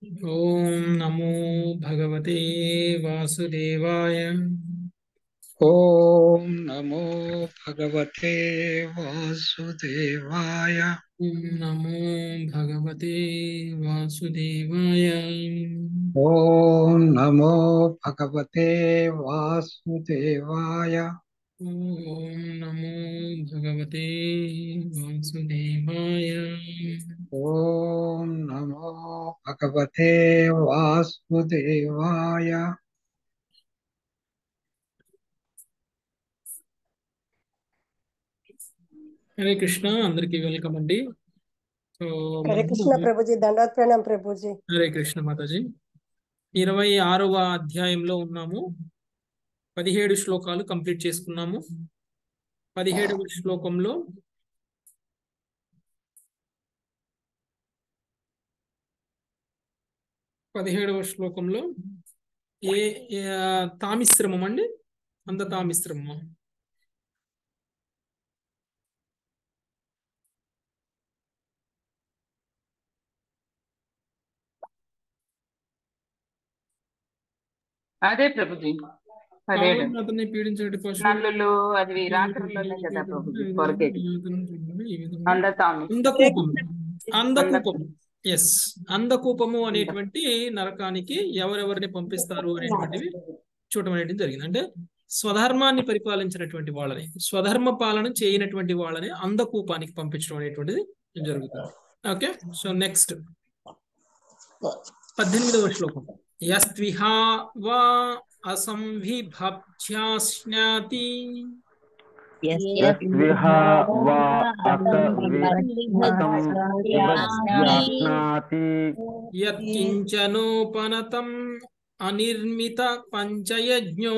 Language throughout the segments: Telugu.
ఓం నమో భగవతే వాసుదేవాయ ఓం నమో భగవతే వాసుదేవాయ ఓం నమో భగవతే వాసుదేవాయ ఓం నమో భగవతే వాసుదేవాయ ఓం నమో భగవతే వాసుదేవాయ ఓం నమో భగవతే వాసుదేవాయ హరే కృష్ణ అందరికీ వెల్కమ్ అండి సో హరే కృష్ణ ప్రభుజీ దండవత్ ప్రణాం ప్రభుజీ హరే కృష్ణ మాతాజీ ఇరవై ఆరవ అధ్యాయంలో ఉన్నాము పదిహేడు శ్లోకాలు కంప్లీట్ చేసుకున్నాము పదిహేడవ శ్లోకంలో పదిహేడవ శ్లోకంలో ఏ ఏ- తామిశ్రమం అండి అంత తామిశ్రమం అదే ప్రభుజీ పదిహేడు అతన్ని పీడించే పశువు నల్లులు అది రాత్రుల్లోనే కదా ప్రభుజీ కొరకేది అందతామి అందకూపం అందకూపం ఎస్ అందకూపము అనేటువంటి నరకానికి ఎవరెవరిని పంపిస్తారు అనేటువంటివి చూడటం అనేటువంటి జరిగింది అంటే స్వధర్మాన్ని పరిపాలించినటువంటి వాళ్ళని స్వధర్మ పాలన చేయనటువంటి వాళ్ళని అందకూపానికి పంపించడం అనేటువంటిది జరుగుతుంది ఓకే సో నెక్స్ట్ పద్దెనిమిదవ శ్లోకం యస్విహా వా అసంవిభ్యాస్నాతి యస్విహా వా అసంవిభ్యాస్నాతి యత్కించనోపనతం అనిర్మిత పంచయజ్ఞో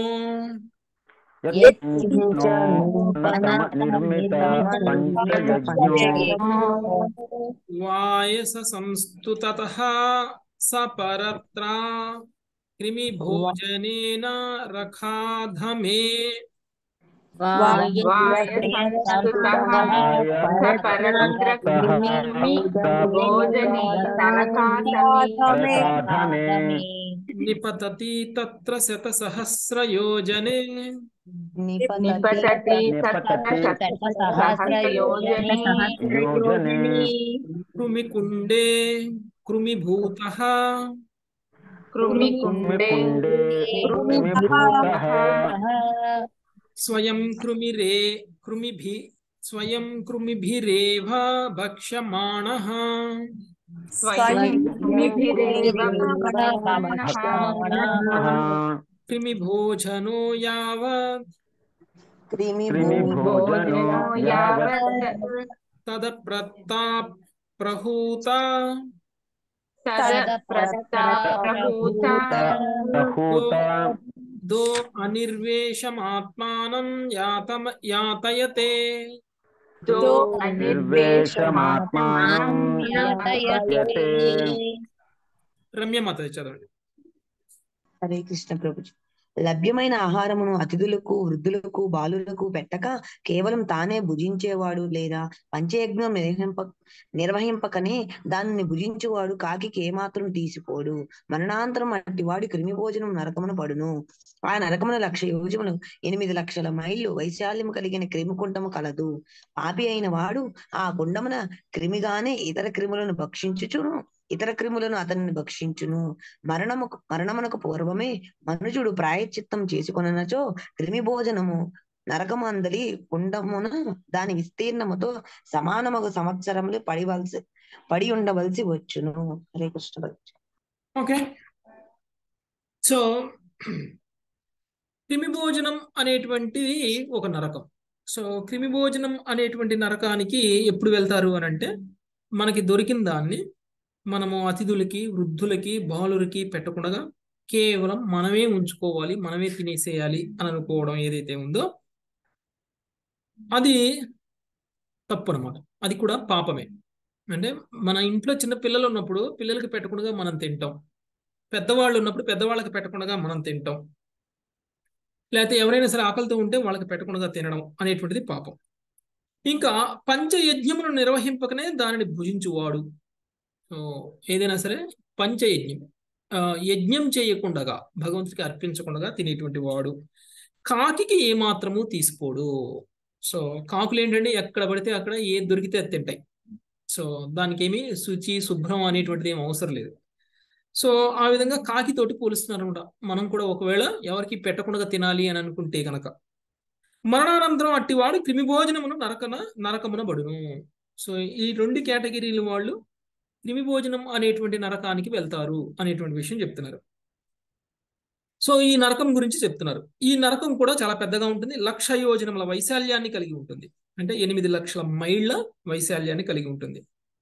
నిర్మిత పంచయజ్ఞో వాయస సంస్తుతత స పరత్రా క్రిమిభోజనేన రఖాధమే నిపతతి తత్ర శతసహస్రయోజనే నిపతతి యోజనే కృమికుండే కృమిభూత కృమికుండే కృమిభూతః స్వయం కృమిరే కృమిభి స్వయం కృమిభిరేవ భక్ష్యమాణ స్వయం కృమిభిరేవ భక్షమాణః. క్రిమిభోజనో యావత్ క్రిమిభోజనో యావత్ తదప్రతా ప్రహూత తదప్రతాప్రహూత ప్రహూత దో అనిర్వేశమాత్మానం యాతమ యాతయతే దో నిర్వేశమాత్మానం అనిర్వేశమాత్మానం యతే రమ్యమాత చదవండి హరే కృష్ణ ప్రభుజీ లభ్యమైన ఆహారమును అతిథులకు వృద్ధులకు బాలులకు పెట్టక కేవలం తానే భుజించేవాడు లేదా పంచయజ్ఞం నిర్వహింప నిర్వహింపకనే దానిని భుజించువాడు కాకికి ఏమాత్రం తీసిపోడు మరణాంతరం అట్టి వాడి క్రిమి భోజనం నరకమున పడును ఆ నరకమున లక్ష యోజములు ఎనిమిది లక్షల మైళ్ళు వైశాల్యము కలిగిన క్రిమికుండము కలదు పాపి అయిన వాడు ఆ కుండమున క్రిమిగానే ఇతర క్రిములను భక్షించుచును ఇతర క్రిములను అతనిని భక్షించును మరణముకు మరణమునకు పూర్వమే మనుషుడు ప్రాయశ్చిత్తం చేసుకొననచో క్రిమి భోజనము నరకమందలి కుండమున దాని విస్తీర్ణముతో సమానమగు సంవత్సరములు పడివలసి పడి ఉండవలసి వచ్చును హరే కృష్ణ భగవాన్. ఓకే సో క్రిమి భోజనం అనేటువంటిది ఒక నరకం సో క్రిమి భోజనం అనేటువంటి నరకానికి ఎప్పుడు వెళ్తారు అని అంటే మనకి దొరికిన దాన్ని మనము అతిథులకి వృద్ధులకి బాలులకి పెట్టకుండా కేవలం మనమే ఉంచుకోవాలి మనమే తినేసేయాలి అని అనుకోవడం ఏదైతే ఉందో అది తప్పు అనమాట అది కూడా పాపమే అంటే మన ఇంట్లో చిన్న పిల్లలు ఉన్నప్పుడు పిల్లలకి పెట్టకుండా మనం తింటాం పెద్దవాళ్ళు ఉన్నప్పుడు పెద్దవాళ్ళకి పెట్టకుండా మనం తింటాం లేకపోతే ఎవరైనా సరే ఆకలితో ఉంటే వాళ్ళకి పెట్టకుండా తినడం అనేటువంటిది పాపం ఇంకా పంచయజ్ఞమును నిర్వహింపకనే దానిని భుజించువాడు సో ఏదైనా సరే పంచయజ్ఞం ఆ, యజ్ఞం చేయకుండగా భగవంతుడికి అర్పించకుండా తినేటువంటి వాడు కాకికి ఏమాత్రము తీసుకోడు సో కాకులు ఏంటంటే ఎక్కడ పడితే అక్కడ ఏది దొరికితే అది తింటాయి సో దానికి ఏమి శుచి శుభ్రం అనేటువంటిది ఏం అవసరం లేదు సో ఆ విధంగా కాకితోటి పోలుస్తున్నారు అనమాట మనం కూడా ఒకవేళ ఎవరికి పెట్టకుండా తినాలి అని అనుకుంటే కనుక మరణానంతరం అట్టివాడు క్రిమి భోజనమును నరకన నరకమున బడును సో ఈ రెండు కేటగిరీల వాళ్ళు క్రిమి భోజనం అనేటువంటి నరకానికి వెళ్తారు అనేటువంటి విషయం చెప్తున్నారు సో ఈ నరకం గురించి చెప్తున్నారు ఈ నరకం కూడా చాలా పెద్దగా ఉంటుంది లక్ష యోజనముల వైశాల్యాన్ని కలిగి ఉంటుంది అంటే ఎనిమిది లక్షల మైళ్ళ వైశాల్యాన్ని కలిగి ఉంటుంది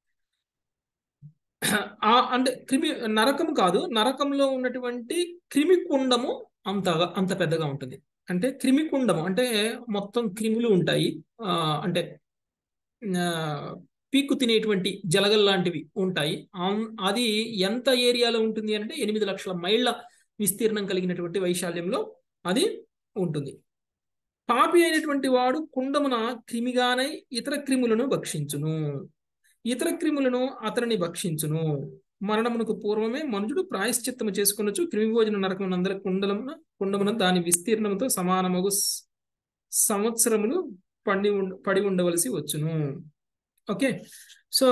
ఆ అంటే క్రిమి నరకం కాదు నరకంలో ఉన్నటువంటి క్రిమి కుండము అంతగా అంత పెద్దగా ఉంటుంది అంటే క్రిమి కుండము అంటే మొత్తం క్రిములు ఉంటాయి ఆ, అంటే ఆ, పీక్కు తినేటువంటి జలగల్ లాంటివి ఉంటాయి ఆం- అది ఎంత ఏరియాలో ఉంటుంది అంటే ఎనిమిది లక్షల మైళ్ళ విస్తీర్ణం కలిగినటువంటి వైశాల్యంలో అది ఉంటుంది పాపి అయినటువంటి వాడు కుండమున క్రిమిగానై ఇతర క్రిములను భక్షించును ఇతర క్రిములను అతనిని భక్షించును మరణమునకు పూర్వమే మనుషుడు ప్రాయశ్చిత్తము చేసుకొనొచ్చు క్రిమి భోజన నరకమునందర కుండలమున కుండమున దాని విస్తీర్ణముతో సమానమగు స- సంవత్సరములు పండి ఉండ పడి ఉండవలసి వచ్చును ఓకే సో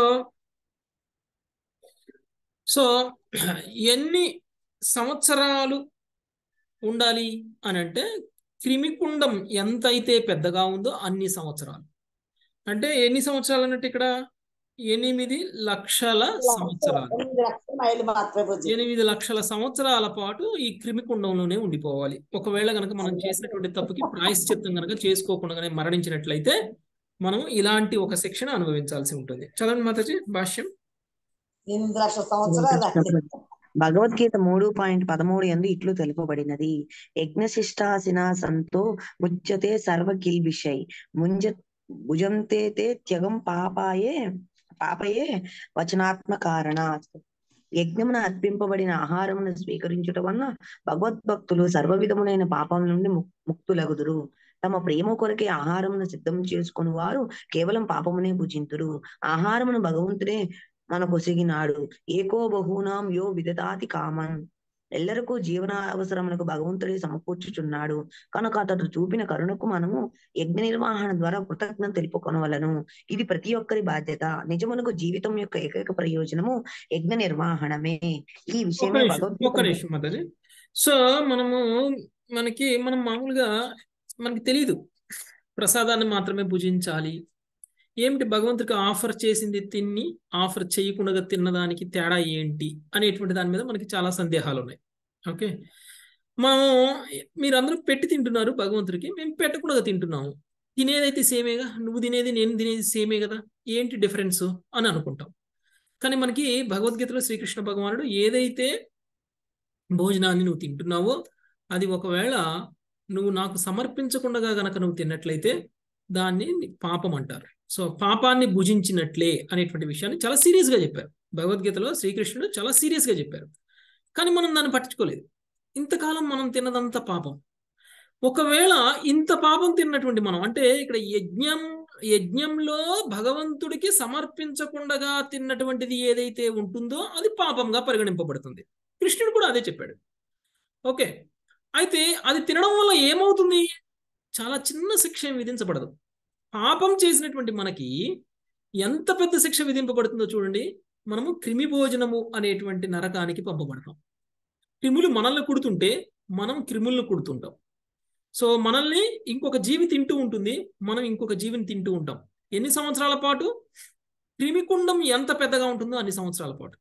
సో ఎన్ని సంవత్సరాలు ఉండాలి అని అంటే క్రిమికుండం ఎంతైతే పెద్దగా ఉందో అన్ని సంవత్సరాలు అంటే ఎన్ని సంవత్సరాలు అన్నట్టు ఇక్కడ ఎనిమిది లక్షల సంవత్సరాలు ఎనిమిది లక్షల మైలు మాత్రమే పూజ ఎనిమిది లక్షల సంవత్సరాల పాటు ఈ క్రిమికుండంలోనే ఉండిపోవాలి ఒకవేళ గనక మనం చేసినటువంటి తప్పుకి ప్రాయశ్చిత్తం గనక చేసుకోకుండానే మరణించినట్లయితే మనం ఇలాంటి ఒక శిక్షణ అనుభవించాల్సి ఉంటుంది చదవండి మాతాజీ భాష్యం ఎనిమిది లక్షల సంవత్సరాలు అంతే. భగవద్గీత మూడు పాయింట్ పదమూడు ఎందు ఇట్లు తెలుపబడినది యజ్ఞశిష్టాసిన సంతో ముచ్యతే సర్వ కిల్బిషై ముంజ భుజంతే తే త్యగం పాపాయే పాపయే వచనాత్మ కారణ యజ్ఞమున అర్పింపబడిన ఆహారమును స్వీకరించుట వలన భగవద్భక్తులు సర్వ విధములైన పాపం నుండి ముక్- ముక్తులగుదురు తమ ప్రేమ కొరకే ఆహారమును సిద్ధం చేసుకుని వారు కేవలం పాపమునే భుజింతురు ఆహారమును భగవంతుడే మనకు ఒసిగినాడు ఏకో బహూనాం యో విదతాతి కామన్ ఎల్లరకు జీవన అవసరములకు భగవంతుడే సమకూర్చుచున్నాడు కనుక అతడు చూపిన కరుణకు మనము యజ్ఞ నిర్వహణ ద్వారా కృతజ్ఞత తెలుపుకొనవలను ఇది ప్రతి ఒక్కరి బాధ్యత నిజమునకు జీవితం యొక్క ఏకైక ప్రయోజనము యజ్ఞ నిర్వహణమే ఈ ఒక్క విషయమే నిమిషం ఒక్క భగవద్గీత నిమిషం మాతాజీ సో మనము మనకి మనం మామూలుగా మనకి తెలియదు ప్రసాదాన్ని మాత్రమే భుజించాలి ఏమిటి భగవంతుడికి ఆఫర్ చేసింది తిని ఆఫర్ చేయకుండా తిన్నదానికి తేడా ఏంటి అనేటువంటి దాని మీద మనకి చాలా సందేహాలు ఉన్నాయి ఓకే మనం మీరందరూ పెట్టి తింటున్నారు భగవంతుడికి మేము పెట్టకుండా తింటున్నాము తినేదైతే సేమేగా నువ్వు తినేది నేను తినేది సేమే కదా ఏంటి డిఫరెన్స్ అని అనుకుంటాం కానీ మనకి భగవద్గీతలో శ్రీకృష్ణ భగవానుడు ఏదైతే భోజనాన్ని నువ్వు తింటున్నావో అది ఒకవేళ నువ్వు నాకు సమర్పించకుండా గనక నువ్వు తిన్నట్లయితే దాన్ని పాపం అంటారు సో పాపాన్ని భుజించినట్లే అనేటువంటి విషయాన్ని చాలా సీరియస్ గా చెప్పారు భగవద్గీతలో శ్రీకృష్ణుడు చాలా సీరియస్ గా చెప్పారు కానీ మనం దాన్ని పట్టించుకోలేదు ఇంతకాలం మనం తిన్నదంతా పాపం ఒకవేళ ఇంత పాపం తిన్నటువంటి మనం అంటే ఇక్కడ యజ్ఞం యజ్ఞంలో భగవంతుడికి సమర్పించకుండా తిన్నటువంటిది ఏదైతే ఉంటుందో అది పాపంగా పరిగణింపబడుతుంది కృష్ణుడు కూడా అదే చెప్పాడు ఓకే అయితే అది తినడం వల్ల ఏమవుతుంది చాలా చిన్న శిక్ష ఏం విధించబడదు పాపం చేసినటువంటి మనకి ఎంత పెద్ద శిక్ష విధింపబడుతుందో చూడండి మనము క్రిమి భోజనము అనేటువంటి నరకానికి పంపబడతాం క్రిములు మనల్ని కుడుతుంటే మనం క్రిములను కుడుతుంటాం సో మనల్ని ఇంకొక జీవి తింటూ ఉంటుంది మనం ఇంకొక జీవిని తింటూ ఉంటాం ఎన్ని సంవత్సరాల పాటు క్రిమికుండం ఎంత పెద్దగా ఉంటుందో అన్ని సంవత్సరాల పాటు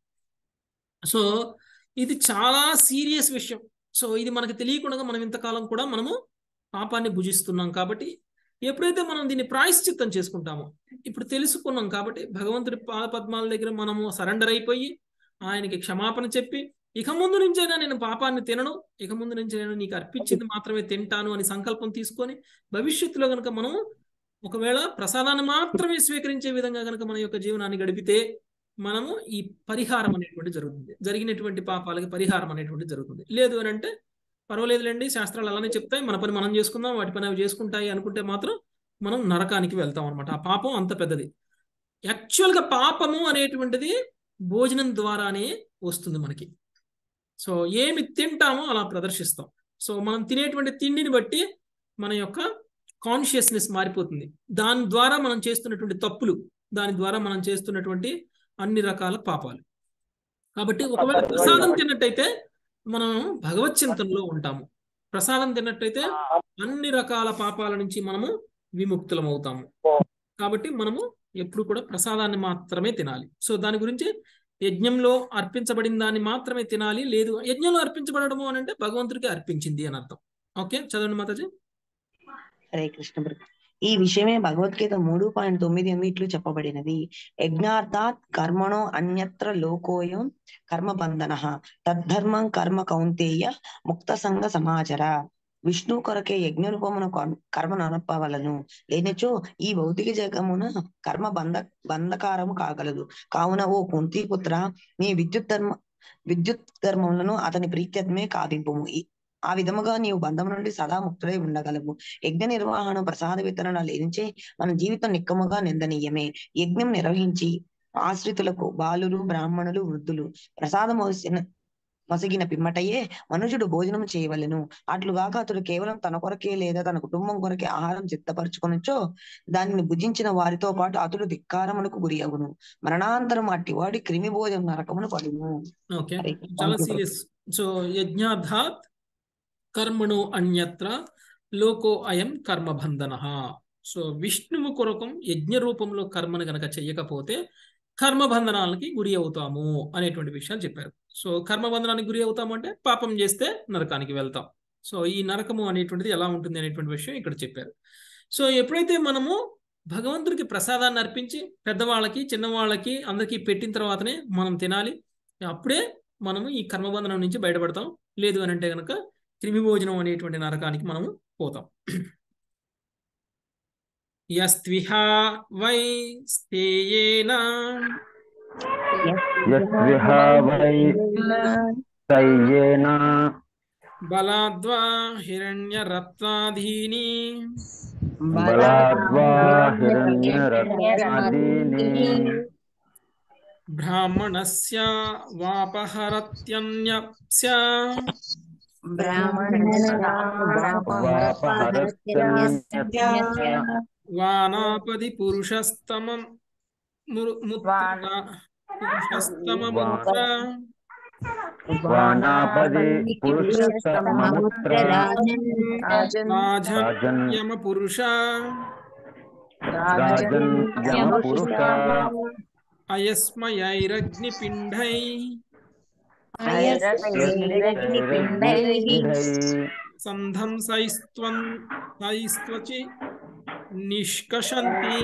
సో ఇది చాలా సీరియస్ విషయం సో ఇది మనకు తెలియకుండా మనం ఇంతకాలం కూడా మనము పాపాన్ని భుజిస్తున్నాం కాబట్టి ఎప్పుడైతే మనం దీన్ని ప్రాయశ్చిత్తం చేసుకుంటామో ఇప్పుడు తెలుసుకున్నాం కాబట్టి భగవంతుడి పాద పద్మాల దగ్గర మనము సరెండర్ అయిపోయి ఆయనకి క్షమాపణ చెప్పి ఇక ముందు నుంచైనా నేను పాపాన్ని తినను ఇక ముందు నుంచి నేను నీకు అర్పించింది మాత్రమే తింటాను అని సంకల్పం తీసుకొని భవిష్యత్తులో కనుక మనం ఒకవేళ ప్రసాదాన్ని మాత్రమే స్వీకరించే విధంగా కనుక మన యొక్క జీవనాన్ని గడిపితే మనము ఈ పరిహారం అనేటువంటి జరుగుతుంది జరిగినటువంటి పాపాలకి పరిహారం అనేటువంటి జరుగుతుంది లేదు అని అంటే పర్వాలేదులేండి శాస్త్రాలు అలానే చెప్తాయి మన పని మనం చేసుకుందాం వాటి పని అవి చేసుకుంటాయి అనుకుంటే మాత్రం మనం నరకానికి వెళ్తాం అనమాట ఆ పాపం అంత పెద్దది యాక్చువల్గా పాపము అనేటువంటిది భోజనం ద్వారానే వస్తుంది మనకి సో ఏమి తింటామో అలా ప్రదర్శిస్తాం సో మనం తినేటువంటి తిండిని బట్టి మన యొక్క కాన్షియస్నెస్ మారిపోతుంది దాని ద్వారా మనం చేస్తున్నటువంటి తప్పులు దాని ద్వారా మనం చేస్తున్నటువంటి అన్ని రకాల పాపాలు కాబట్టి ఒకవేళ ప్రసాదం తిన్నట్టయితే మనం భగవత్ చింతనలో ఉంటాము ప్రసాదం తిన్నట్టయితే అన్ని రకాల పాపాల నుంచి మనము విముక్తులం అవుతాము కాబట్టి మనము ఎప్పుడు కూడా ప్రసాదాన్ని మాత్రమే తినాలి సో దాని గురించి యజ్ఞంలో అర్పించబడిన దాన్ని మాత్రమే తినాలి లేదు యజ్ఞంలో అర్పించబడము అని అంటే భగవంతుడికి అర్పించింది అని అర్థం ఓకే చదవండి మాతాజీ హరే కృష్ణ ప్రభు ఈ విషయమే భగవద్గీత మూడు పాయింట్ తొమ్మిది ఎనిమిదిలో చెప్పబడినది యజ్ఞార్థాత్ కర్మణో అన్యత్ర లోకోయం కర్మ బంధన తద్ధర్మం కర్మ కౌంతేయ ముక్త సంగ సమాచర విష్ణు కొరకే యజ్ఞ రూపమున కర్మ నడపవలను లేనిచో ఈ భౌతిక జగమున కర్మ బంధ బంధకారము కాగలదు కావున ఓ కుంతి పుత్ర నీ విద్యుత్ ధర్మ విద్యుత్ ధర్మములను అతని ప్రీత్యత్మే కావింపుము ఈ- ఆ విధముగా నీవు బంధం నుండి సదా ముక్తుడై ఉండగలవు యజ్ఞ నిర్వహణ ప్రసాద వితరణ లేనిచే మన జీవితం నిక్కముగా నిందనీయమే యజ్ఞం నిర్వహించి ఆశ్రితులకు బాలురు బ్రాహ్మణులు వృద్ధులు ప్రసాదం మోసిన మసిగిన పిమ్మటయే మనుషుడు భోజనం చేయవలెను అట్లుగాక అతడు కేవలం తన కొరకే లేదా తన కుటుంబం కొరకే ఆహారం సిద్ధపరచుకొనొచ్చో దానిని భుజించిన వారితో పాటు అతడు ధిక్కారమునకు గురి అగును మరణాంతరం అట్టి వాడి క్రిమి భోజనం నరకమును పడును ఓకే హరే చాలా కృష్ణ. సీరియస్ సో యజ్ఞార్థాత్ కర్మణో అన్యత్ర లోకో అయం కర్మబంధన సో విష్ణువు కొరకం యజ్ఞ రూపంలో కర్మను గనక చెయ్యకపోతే కర్మబంధనాలకి గురి అవుతాము అనేటువంటి విషయాలు చెప్పారు సో కర్మబంధనానికి గురి అవుతాము అంటే పాపం చేస్తే నరకానికి వెళ్తాం సో ఈ నరకము అనేటువంటిది ఎలా ఉంటుంది అనేటువంటి విషయం ఇక్కడ చెప్పారు సో ఎప్పుడైతే మనము భగవంతుడికి ప్రసాదాన్ని అర్పించి పెద్దవాళ్ళకి చిన్నవాళ్ళకి అందరికీ పెట్టిన తర్వాతనే మనం తినాలి అప్పుడే మనము ఈ కర్మబంధనం నుంచి బయటపడతాం లేదు అని అంటే కనుక క్రిమి భోజనం అనేటువంటి నరకానికి మనము పోతాం యస్త్విహ వై స్థేయేన యస్విహ వై తయ్యేన బలాద్వా హిరణ్యరత్నాధీని బలాద్వా హిరణ్యరత్నాదీని బ్రాహ్మణస్య వాపహరత్యన్యస్య వాపహరత్యన్యస్య వానాపది పురుషస్తమం మురు- ముత్ర పురుషస్తమముత్ర వానాపది పురుషస్తమముత్ర రాజన్ రాజన్ యమ పురుష రాజన్ యమ పురుష అయస్మయైరగ్నిపిండై సంధం సైస్త్వం సైస్త్వచి నిష్కషంతి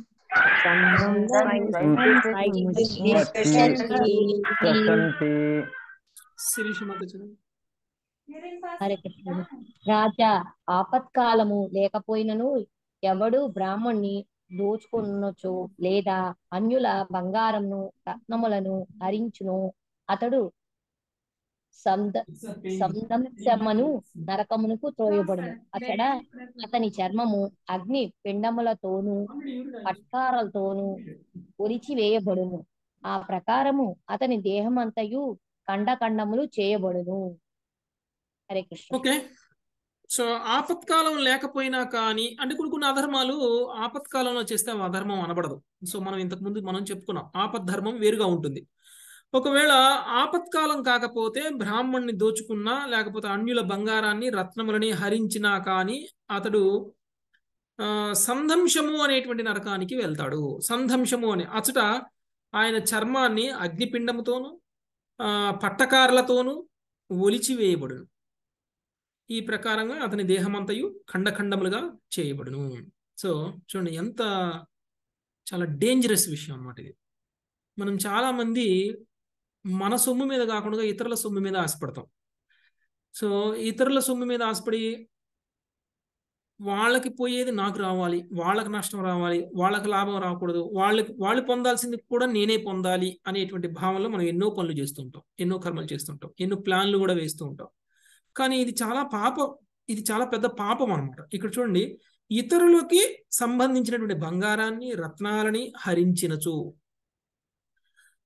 కసంతి శిరీష మాత చదువు. హరే కృష్ణ రాజా ఆపత్కాలము లేకపోయినను ఎవడు బ్రాహ్మణ్ణి దోచుకొనొచ్చు లేదా అన్యుల బంగారంను రత్నములను హరించును అతడు సంద సందంశమను నరకమునకు త్రోయబడును అతడ అతని చర్మము అగ్ని పిండములతోనూ పట్కారలతోనూ ఒలిచి వేయబడును ఆ ప్రకారము అతని దేహమంతయు ఖండఖండములు చేయబడును హరే కృష్ణ ఓకే సో ఆపత్కాలం లేకపోయినా కానీ అంటే కొన్ని కొన్ని అధర్మాలు ఆపత్కాలంలో చేస్తే అవి అధర్మం అనబడదు సో మనం ఇంతకు ముందు మనం చెప్పుకున్నాం ఆపద్ధర్మం వేరుగా ఉంటుంది ఒకవేళ ఆపత్కాలం కాకపోతే బ్రాహ్మణ్ణి దోచుకున్నా లేకపోతే అన్యుల బంగారాన్ని రత్నములని హరించినా కానీ అతడు ఆ, సందంశము అనేటువంటి నరకానికి వెళ్తాడు సందంశము అని అచట ఆయన చర్మాన్ని అగ్నిపిండముతోను ఆ, పట్టకారులతోనూ ఒలిచి వేయబడును ఈ ప్రకారంగా అతని దేహమంతయు ఖండఖండములుగా చేయబడును సో చూడండి ఎంత చాలా డేంజరస్ విషయం అన్నమాట ఇది మనం చాలా మంది మన సొమ్ము మీద కాకుండా ఇతరుల సొమ్ము మీద ఆశపడతాం సో ఇతరుల సొమ్ము మీద ఆశపడి వాళ్ళకి పోయేది నాకు రావాలి వాళ్ళకి నష్టం రావాలి వాళ్ళకి లాభం రాకూడదు వాళ్ళకి వాళ్ళు పొందాల్సింది కూడా నేనే పొందాలి అనేటువంటి భావనలో మనం ఎన్నో పనులు చేస్తుంటాం ఎన్నో కర్మలు చేస్తుంటాం ఎన్నో ప్లాన్లు కూడా వేస్తూ ఉంటాం కానీ ఇది చాలా పాపం ఇది చాలా పెద్ద పాపం అనమాట ఇక్కడ చూడండి ఇతరులకి సంబంధించినటువంటి బంగారాన్ని రత్నాలని హరించినచు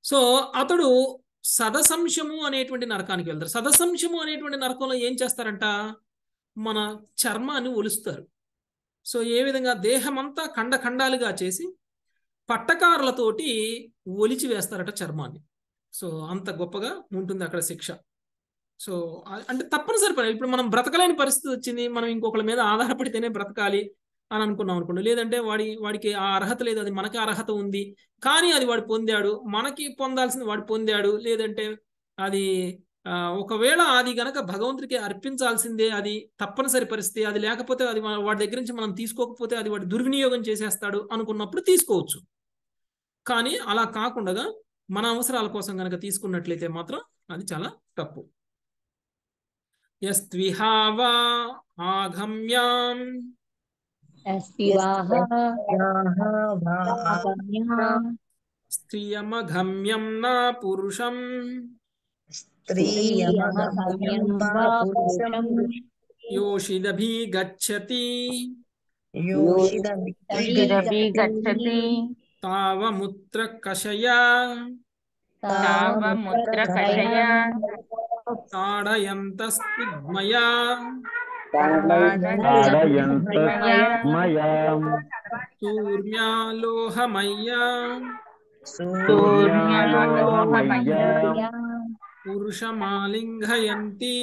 సో అతడు సదసంశము అనేటువంటి నరకానికి వెళ్తారు సదసంశము అనేటువంటి నరకంలో ఏం చేస్తారంట మన చర్మాన్ని ఒలుస్తారు సో ఏ విధంగా దేహమంతా ఖండ ఖండాలుగా చేసి పట్టకారులతోటి ఒలిచి వేస్తారట చర్మాన్ని సో అంత గొప్పగా ఉంటుంది అక్కడ శిక్ష సో ఆ- అంటే తప్పనిసరి పని ఇప్పుడు మనం బ్రతకలేని పరిస్థితి వచ్చింది మనం ఇంకొకరి మీద ఆధారపడితేనే బ్రతకాలి అని అనుకున్నాం అనుకోండి లేదంటే వాడి వాడికి ఆ అర్హత లేదు అది మనకి అర్హత ఉంది కానీ అది వాడు పొందాడు మనకి పొందాల్సింది వాడు పొందాడు లేదంటే అది ఆ, ఒకవేళ అది గనక భగవంతుడికి అర్పించాల్సిందే అది తప్పనిసరి పరిస్థితి అది లేకపోతే అది వా- వాడి దగ్గర నుంచి మనం తీసుకోకపోతే అది వాడు దుర్వినియోగం చేసేస్తాడు అనుకున్నప్పుడు తీసుకోవచ్చు కానీ అలా కాకుండా మన అవసరాల కోసం గనక తీసుకున్నట్లయితే మాత్రం అది చాలా తప్పు యస్త్విహావా ఆగమ్యాం వివాహ ఆగమ్య స్త్రియమగమ్యం నా పురుషం స్త్రీయమగమ్యం వా పురుషం యోషిదభి గచ్చతి యోషిదభి గచ్చతి తావముత్ర కషయ తావముద్రకషయ తాడయంత స్తిగ్మయా తాడయంత మయా సూర్మ్యాలోహమయ్యా సూర్యలోహమయ్య పురుషమాలింఘయంతి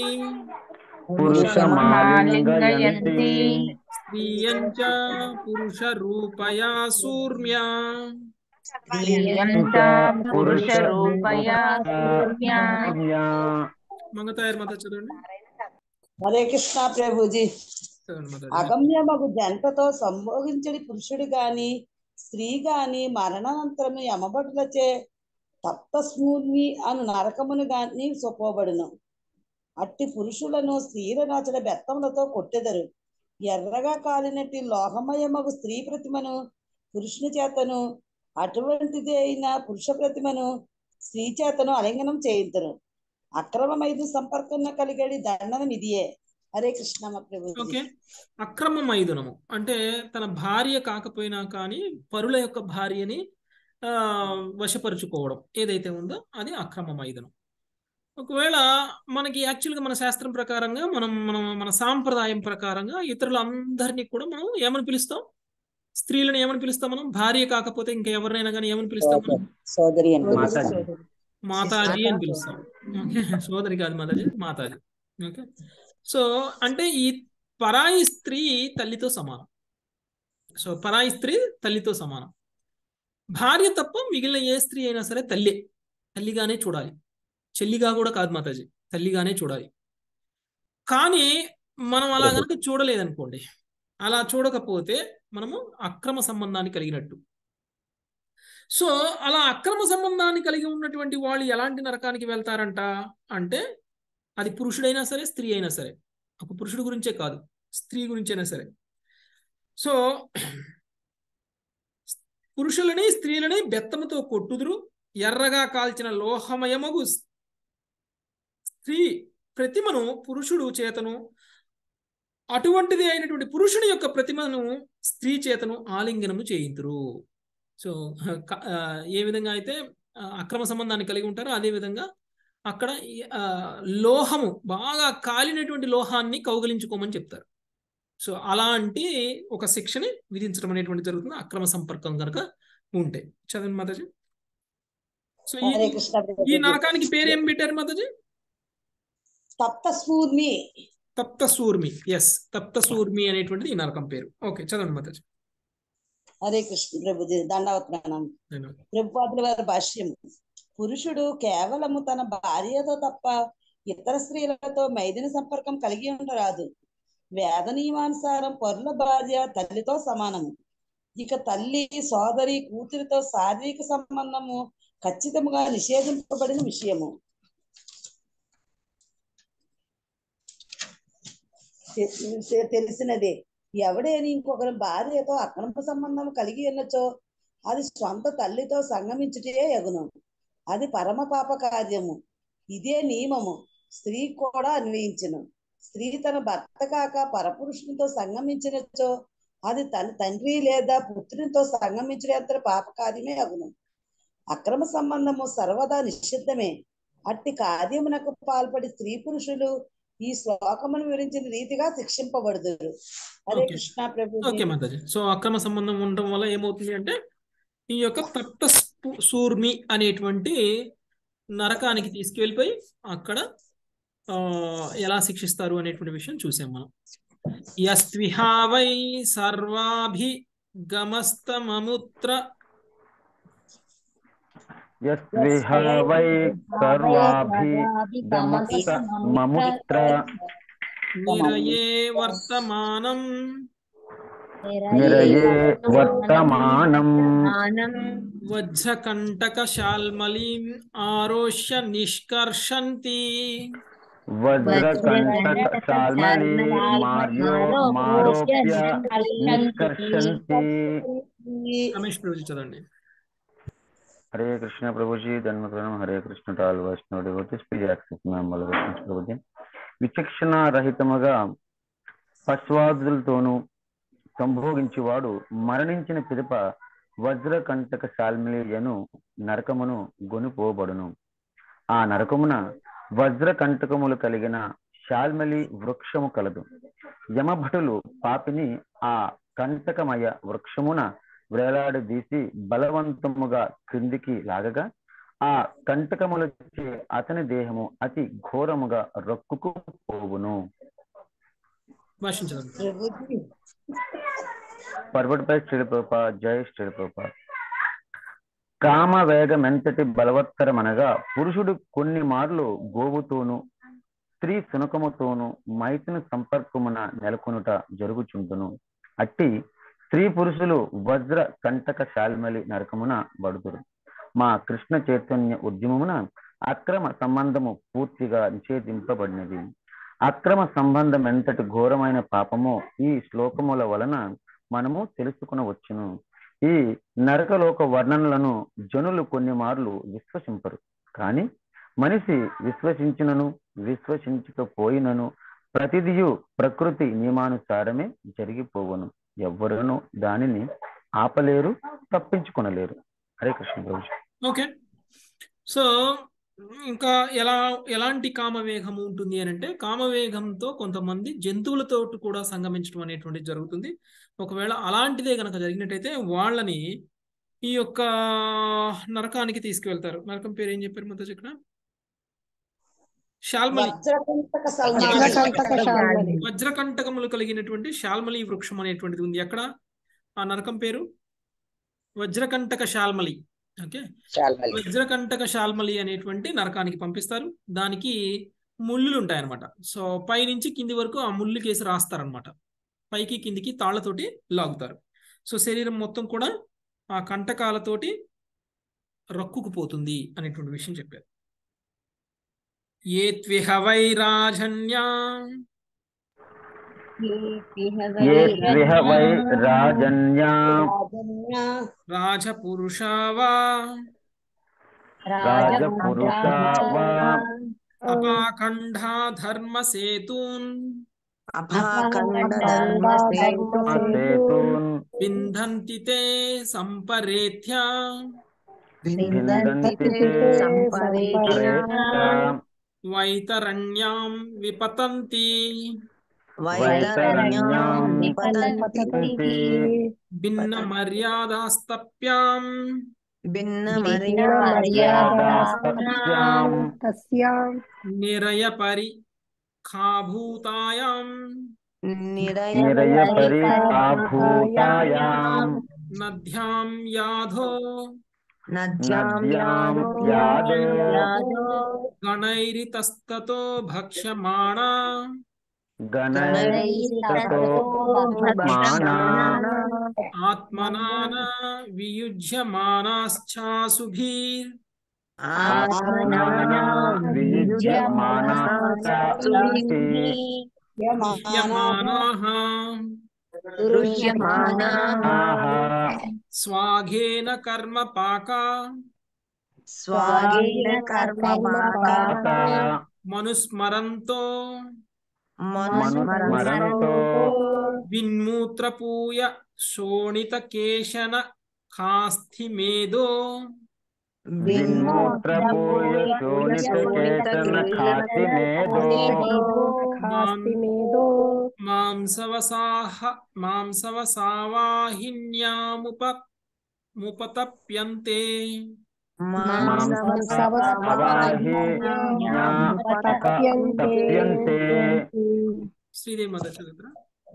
పురుషమాలింగయంతి స్త్రియంచ పురుష రూపయా సూర్మ్యా స్త్రియంత పురుషరూపయా సూర్యా మంగతాయర్ మాత చదవండి హరే కృష్ణ ప్రభుజీ చదవండి మాతాజీ అగమ్యమగు జంటతో సంభోగించడి పురుషుడు గాని స్త్రీ గాని మరణానంతరము యమభటులచే తప్తస్మూర్మి అను నరకమును గాని సొప్పబడును అట్టి పురుషులను స్త్రీలనాచల బెత్తములతో కొట్టెదరు ఎర్రగా కాలినట్టి లోహమయమగు స్త్రీ ప్రతిమను పురుషుని చేతను అటువంటిది అయిన పురుష ప్రతిమను స్త్రీ చేతను అలింగనం చేయించరు అక్రమమైదు సంపర్కం కలిగడి దండనం ఇదియే హరే కృష్ణ మా ప్రభు ఓకే అక్రమ మైదునము అంటే తన భార్య కాకపోయినా కానీ పరుల యొక్క భార్యని ఆ వశపరుచుకోవడం ఏదైతే ఉందో అది అక్రమ మైదునం ఒకవేళ మనకి యాక్చువల్గా మన శాస్త్రం ప్రకారంగా మనం మనం మన సాంప్రదాయం ప్రకారంగా ఇతరులందరినీ కూడా మనం ఏమని పిలుస్తాం స్త్రీలను ఏమని పిలుస్తాం మనం భార్య కాకపోతే ఇంకా ఎవరినైనా కానీ ఏమని పిలుస్తాం మనం సోదరి అని మాతాజీ మాతాజీ అని పిలుస్తాం ఓకే సోదరి కాదు మాతాజీ మాతాజీ ఓకే సో అంటే ఈ పరాయి స్త్రీ తల్లితో సమానం సో పరాయి స్త్రీ తల్లితో సమానం భార్య తప్ప మిగిలిన ఏ స్త్రీ అయినా సరే తల్లి తల్లిగానే చూడాలి చెల్లిగా కూడా కాదు మాతాజీ తల్లిగానే చూడాలి కానీ మనం అలా కనుక చూడలేదనుకోండి అలా చూడకపోతే మనము అక్రమ సంబంధాన్ని కలిగినట్టు సో అలా అక్రమ సంబంధాన్ని కలిగి ఉన్నటువంటి వాళ్ళు ఎలాంటి నరకానికి వెళ్తారంట అంటే అది పురుషుడైనా సరే స్త్రీ అయినా సరే ఒక పురుషుడు గురించే కాదు స్త్రీ గురించైనా సరే సో పురుషులని స్త్రీలని బెత్తముతో కొట్టుదురు ఎర్రగా కాల్చిన లోహమయమగు స్త్రీ ప్రతిమను పురుషుడు చేతను అటువంటిది అయినటువంటి పురుషుని యొక్క ప్రతిమను స్త్రీ చేతను ఆలింగనము చేయింతురు సో క- ఆ, ఏ విధంగా అయితే ఆ, అక్రమ సంబంధాన్ని కలిగి ఉంటారో అదే విధంగా అక్కడ ఈ, ఆ, లోహము బాగా కాలినటువంటి లోహాన్ని కౌగలించుకోమని చెప్తారు సో అలాంటి ఒక శిక్షని విధించడం అనేటువంటి జరుగుతుంది అక్రమ సంపర్కం కనుక ఉంటే చదవండి మాతాజీ సో ఈ హరే కృష్ణ ఈ ప్రభుజీ. నరకానికి పేరు ఏం పెట్టారు మాతాజీ తప్త స్ఫూర్మి తప్త సూర్మి ఎస్ తప్త సూర్మి అనేటువంటిది ఈ నరకం పేరు ఓకే చదవండి మాతాజీ హరే కృష్ణ ప్రభుజీ దండవత్నం ధన్యవాదాలు. ప్రభుపాదుల వారి భాష్యం పురుషుడు కేవలము తన భార్యతో తప్ప ఇతర స్త్రీలతో మైదిన సంపర్కం కలిగి ఉండరాదు వేద నియమానుసారం పరుల భార్య తల్లితో సమానము ఇక తల్లి సోదరి కూతురితో శారీరక సంబంధము ఖచ్చితముగా నిషేధింపబడిన విషయము తె- తె- తెలిసినదే ఎవడేని ఇంకొకరి భార్యతో అక్రమ సంబంధం కలిగి ఉన్నచో అది స్వంత తల్లితో సంగమించుటే యగును అది పరమ పాప కార్యము ఇదే నియమము స్త్రీ కూడా అన్వయించును స్త్రీ తన భర్త కాక పరపురుషునితో సంగమించినచో అది తన తండ్రి లేదా పుత్రునితో సంగమించినంత పాప కార్యమే అగును అక్రమ సంబంధము సర్వదా నిషిద్ధమే అట్టి కార్యమునకు పాల్పడి స్త్రీ పురుషులు ఈ శ్లోకమును వివరించిన రీతిగా శిక్షింపబడుదురు హరే ఓకే కృష్ణ ప్రభు ఓకే మాతాజీ సో అక్రమ సంబంధం ఉండడం వల్ల ఏమవుతుంది అంటే ఈ యొక్క తప్త స్పు- సూర్మి అనేటువంటి నరకానికి తీసుకువెళ్ళిపోయి అక్కడ ఆ, ఎలా శిక్షిస్తారు అనేటువంటి విషయం చూసాం మనం యస్విహా వై సర్వాభిగమస్తమముత్ర యస్విహ వై సర్వాభిగమస్త మముత్ర నిరయే వర్తమానం నిరయే వర్తమానం వజ్రకంటక శాల్మలీం ఆరోష్య నిష్కర్షంతి వజ్రకంటక శాల్మలి మార్యో మారోప్య నిష్కర్షంతి రమేష్ ప్రభు చదవండి హరే కృష్ణ ప్రభుజీ ధన్మకరణం హరే కృష్ణ టాల్ వైష్ణవ devotees please access member Krishna ప్రభుజీ విచక్షణ రహితముగా పశ్వాదులతోనూ సంభోగించువాడు మరణించిన పిదప వజ్రకంటక శాల్మిలియను నరకమును గొనిపోబడును ఆ నరకమున వజ్రకంటకములు కలిగిన శాల్మలి వృక్షము కలదు యమభటులు పాపిని ఆ కంటకమయ వృక్షమున వేలాడదీసి బలవంతముగా క్రిందికి లాగగా ఆ కంటకములచే అతని దేహము అతి ఘోరముగా రొక్కుకు పోవును భాష్యం చదవండి ప్రభుజీ ఫార్వర్డ్ పై శ్రీలప్రభ జై శ్రీలప్రభ కామ వేగమెంతటి బలవత్తరమనగా పురుషుడు కొన్ని మార్లు గోవుతోను స్త్రీ సునకముతోను మైతును సంపర్కమున నెలకొనుట జరుగుచుండును అట్టి స్త్రీ పురుషులు వజ్ర కంటక శాల్మలి నరకమున బడుదురు మా కృష్ణ చైతన్య ఉద్యమమున అక్రమ సంబంధము పూర్తిగా నిషేధింపబడినది అక్రమ సంబంధం ఎంతటి ఘోరమైన పాపమో ఈ శ్లోకముల వలన మనము తెలుసుకునవచ్చును ఈ నరకలోక వర్ణనలను జనులు కొన్ని మార్లు విశ్వసింపరు కానీ మనిషి విశ్వసించినను విశ్వసించకపోయినను ప్రతిదియు ప్రకృతి నియమానుసారమే జరిగిపోవను ఎవ్వరును దానిని ఆపలేరు తప్పించుకొనలేరు హరే కృష్ణ ప్రభు ఓకే సో ఇంకా ఎలా ఎలాంటి కామవేగము ఉంటుంది అని అంటే కామవేగంతో కొంతమంది జంతువులతో కూడా సంగమించడం అనేటువంటిది జరుగుతుంది ఒకవేళ అలాంటిదే కనుక జరిగినట్టయితే వాళ్ళని ఈ యొక్క నరకానికి తీసుకువెళ్తారు నరకం పేరు ఏం చెప్పారు మొదటి ఇక్కడ శాల్మలి వజ్రకంటక సల్మాలి వజ్రకంటక శాల్మలి. వజ్రకంటకములు కలిగినటువంటి శాల్మలి వృక్షం అనేటువంటిది ఉంది ఎక్కడ ఆ నరకం పేరు వజ్రకంటక శాల్మలి ఓకే శాల్మలి వజ్రకంటక శాల్మలి అనేటువంటి నరకానికి పంపిస్తారు దానికి ముళ్ళులు ఉంటాయన్నమాట సో పైనుంచి కింది వరకు ఆ ముళ్ళు కేసి రాస్తారనమాట పైకి కిందికి తాళ్లతోటి లాగుతారు సో శరీరం మొత్తం కూడా ఆ కంటకాలతోటి రక్కుకుపోతుంది అనేటువంటి విషయం చెప్పారు ఏ త్విహ వైరాజన్యా ఏ త్రిహ వై రాజన్యా రాజపురుషావా రాజపురుషా వా అపాఖండా ధర్మ సేతూన్ అపాఖండ ధర్మ సేతూన్ వింధంతి తే సంపరేత్య భిందంతి సంపరేత్య వైతరణ్యాం విపతంతి వైతరణ్యాం నిపతంతి భిన్న మర్యాదాస్తప్యాం భిన్న మర్యాదాస్తస్యాం తస్యాం నిరయ పరి ఖాభూతాయాం నిరయ పరిభూతాయాం నద్యాం యాధో నద్యాం నద్యాం యాదో గణైరితస్తతో భక్ష్యమాణా గణైస్తతో మానా ఆత్మనాన వియుజ్యమానాశ్చాసుభిర్ ఆత్మనా వియుజ్యమానాస్తాపి యమానాః ఆహా స్వాఘేన కర్మ పాకా స్వాగేన కర్మ పాక మనుస్మరంతో మనుస్మరంతో విన్మూత్రపూయ శోణిత కేశన కాస్థిమేదో భిన్మూత్రపూయ శోణితకేతన ఖాతి నేదో ఖాస్తి మేదో మాంసవసాహ మాంసవసావాహిన్యాముప ముపతప్యంతే తప్యంతే శ్రీదేవి మాత చదువుతురా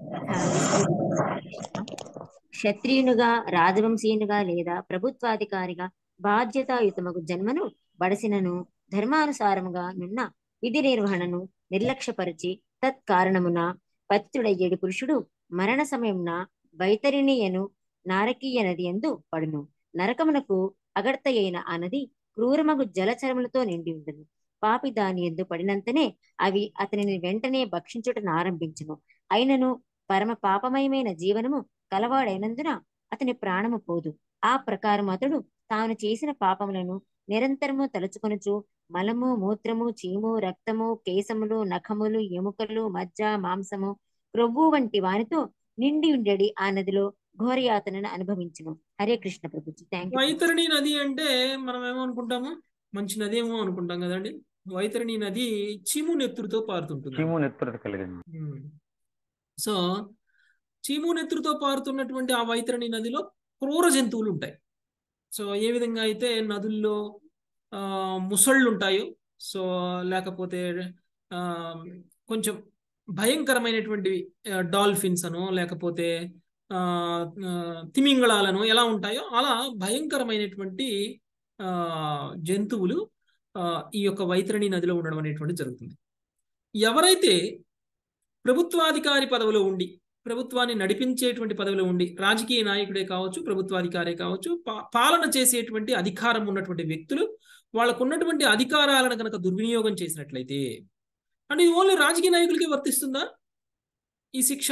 క్షత్రియునుగా రాజవంశీయునుగా లేదా ప్రభుత్వాధికారిగా బాధ్యతాయుతమగు జన్మను బడసినను ధర్మానుసారముగా నున్న విధి నిర్వహణను నిర్లక్ష్యపరిచి తత్కారణమున పతితుడయ్యేడు పురుషుడు మరణ సమయమున వైతరిణియను నారకీయ నది ఎందు పడును నరకమునకు అగర్త అయిన ఆ నది క్రూరమగు జలచరములతో నిండి ఉండును పాపి దాని ఎందు పడినంతనే అవి అతనిని వెంటనే భక్షించుటను ఆరంభించును అయినను పరమ పాపమయమైన జీవనము కలవాడైనందున అతని ప్రాణము పోదు ఆ ప్రకారం అతడు తాను చేసిన పాపములను నిరంతరము తలుచుకొనుచు మలము మూత్రము చీము రక్తము కేశములు నఖములు ఎముకలు మజ్జ మాంసము క్రొవ్వు వంటి వానితో నిండి ఉండేడి ఆ నదిలో ఘోరయాతనను అనుభవించును హరే కృష్ణ ప్రభుజీ థ్యాంక్ యూ వైతరణి నది అంటే మనం ఏమనుకుంటాము మంచి నది ఏమో అనుకుంటాం కదండి వైతరణి నది చీము నెత్తురుతో పారుతుంటుంది చీము నెత్తురత కలిగింది ఉమ్. సో చీము నెత్తురుతో పారుతున్నటువంటి ఆ వైతరణి నదిలో క్రూర జంతువులు ఉంటాయి సో ఏ విధంగా అయితే నదుల్లో ఆ, ముసళ్ళు ఉంటాయో సో లేకపోతే ఆ, కొంచెం భయంకరమైనటువంటివి డాల్ఫిన్స్ అనో లేకపోతే ఆ, ఆ, తిమింగళాలను ఎలా ఉంటాయో అలా భయంకరమైనటువంటి ఆ, జంతువులు ఆ, ఈ యొక్క వైతరణి నదిలో ఉండడం అనేటువంటి జరుగుతుంది ఎవరైతే ప్రభుత్వాధికారి పదవిలో ఉండి ప్రభుత్వాన్ని నడిపించేటువంటి పదవిలో ఉండి రాజకీయ నాయకుడే కావచ్చు ప్రభుత్వాధికారే కావచ్చు పా- పాలన చేసేటువంటి అధికారం ఉన్నటువంటి వ్యక్తులు వాళ్ళకు ఉన్నటువంటి అధికారాలను కనుక దుర్వినియోగం చేసినట్లయితే అంటే ఇది ఓన్లీ రాజకీయ నాయకులకే వర్తిస్తుందా ఈ శిక్ష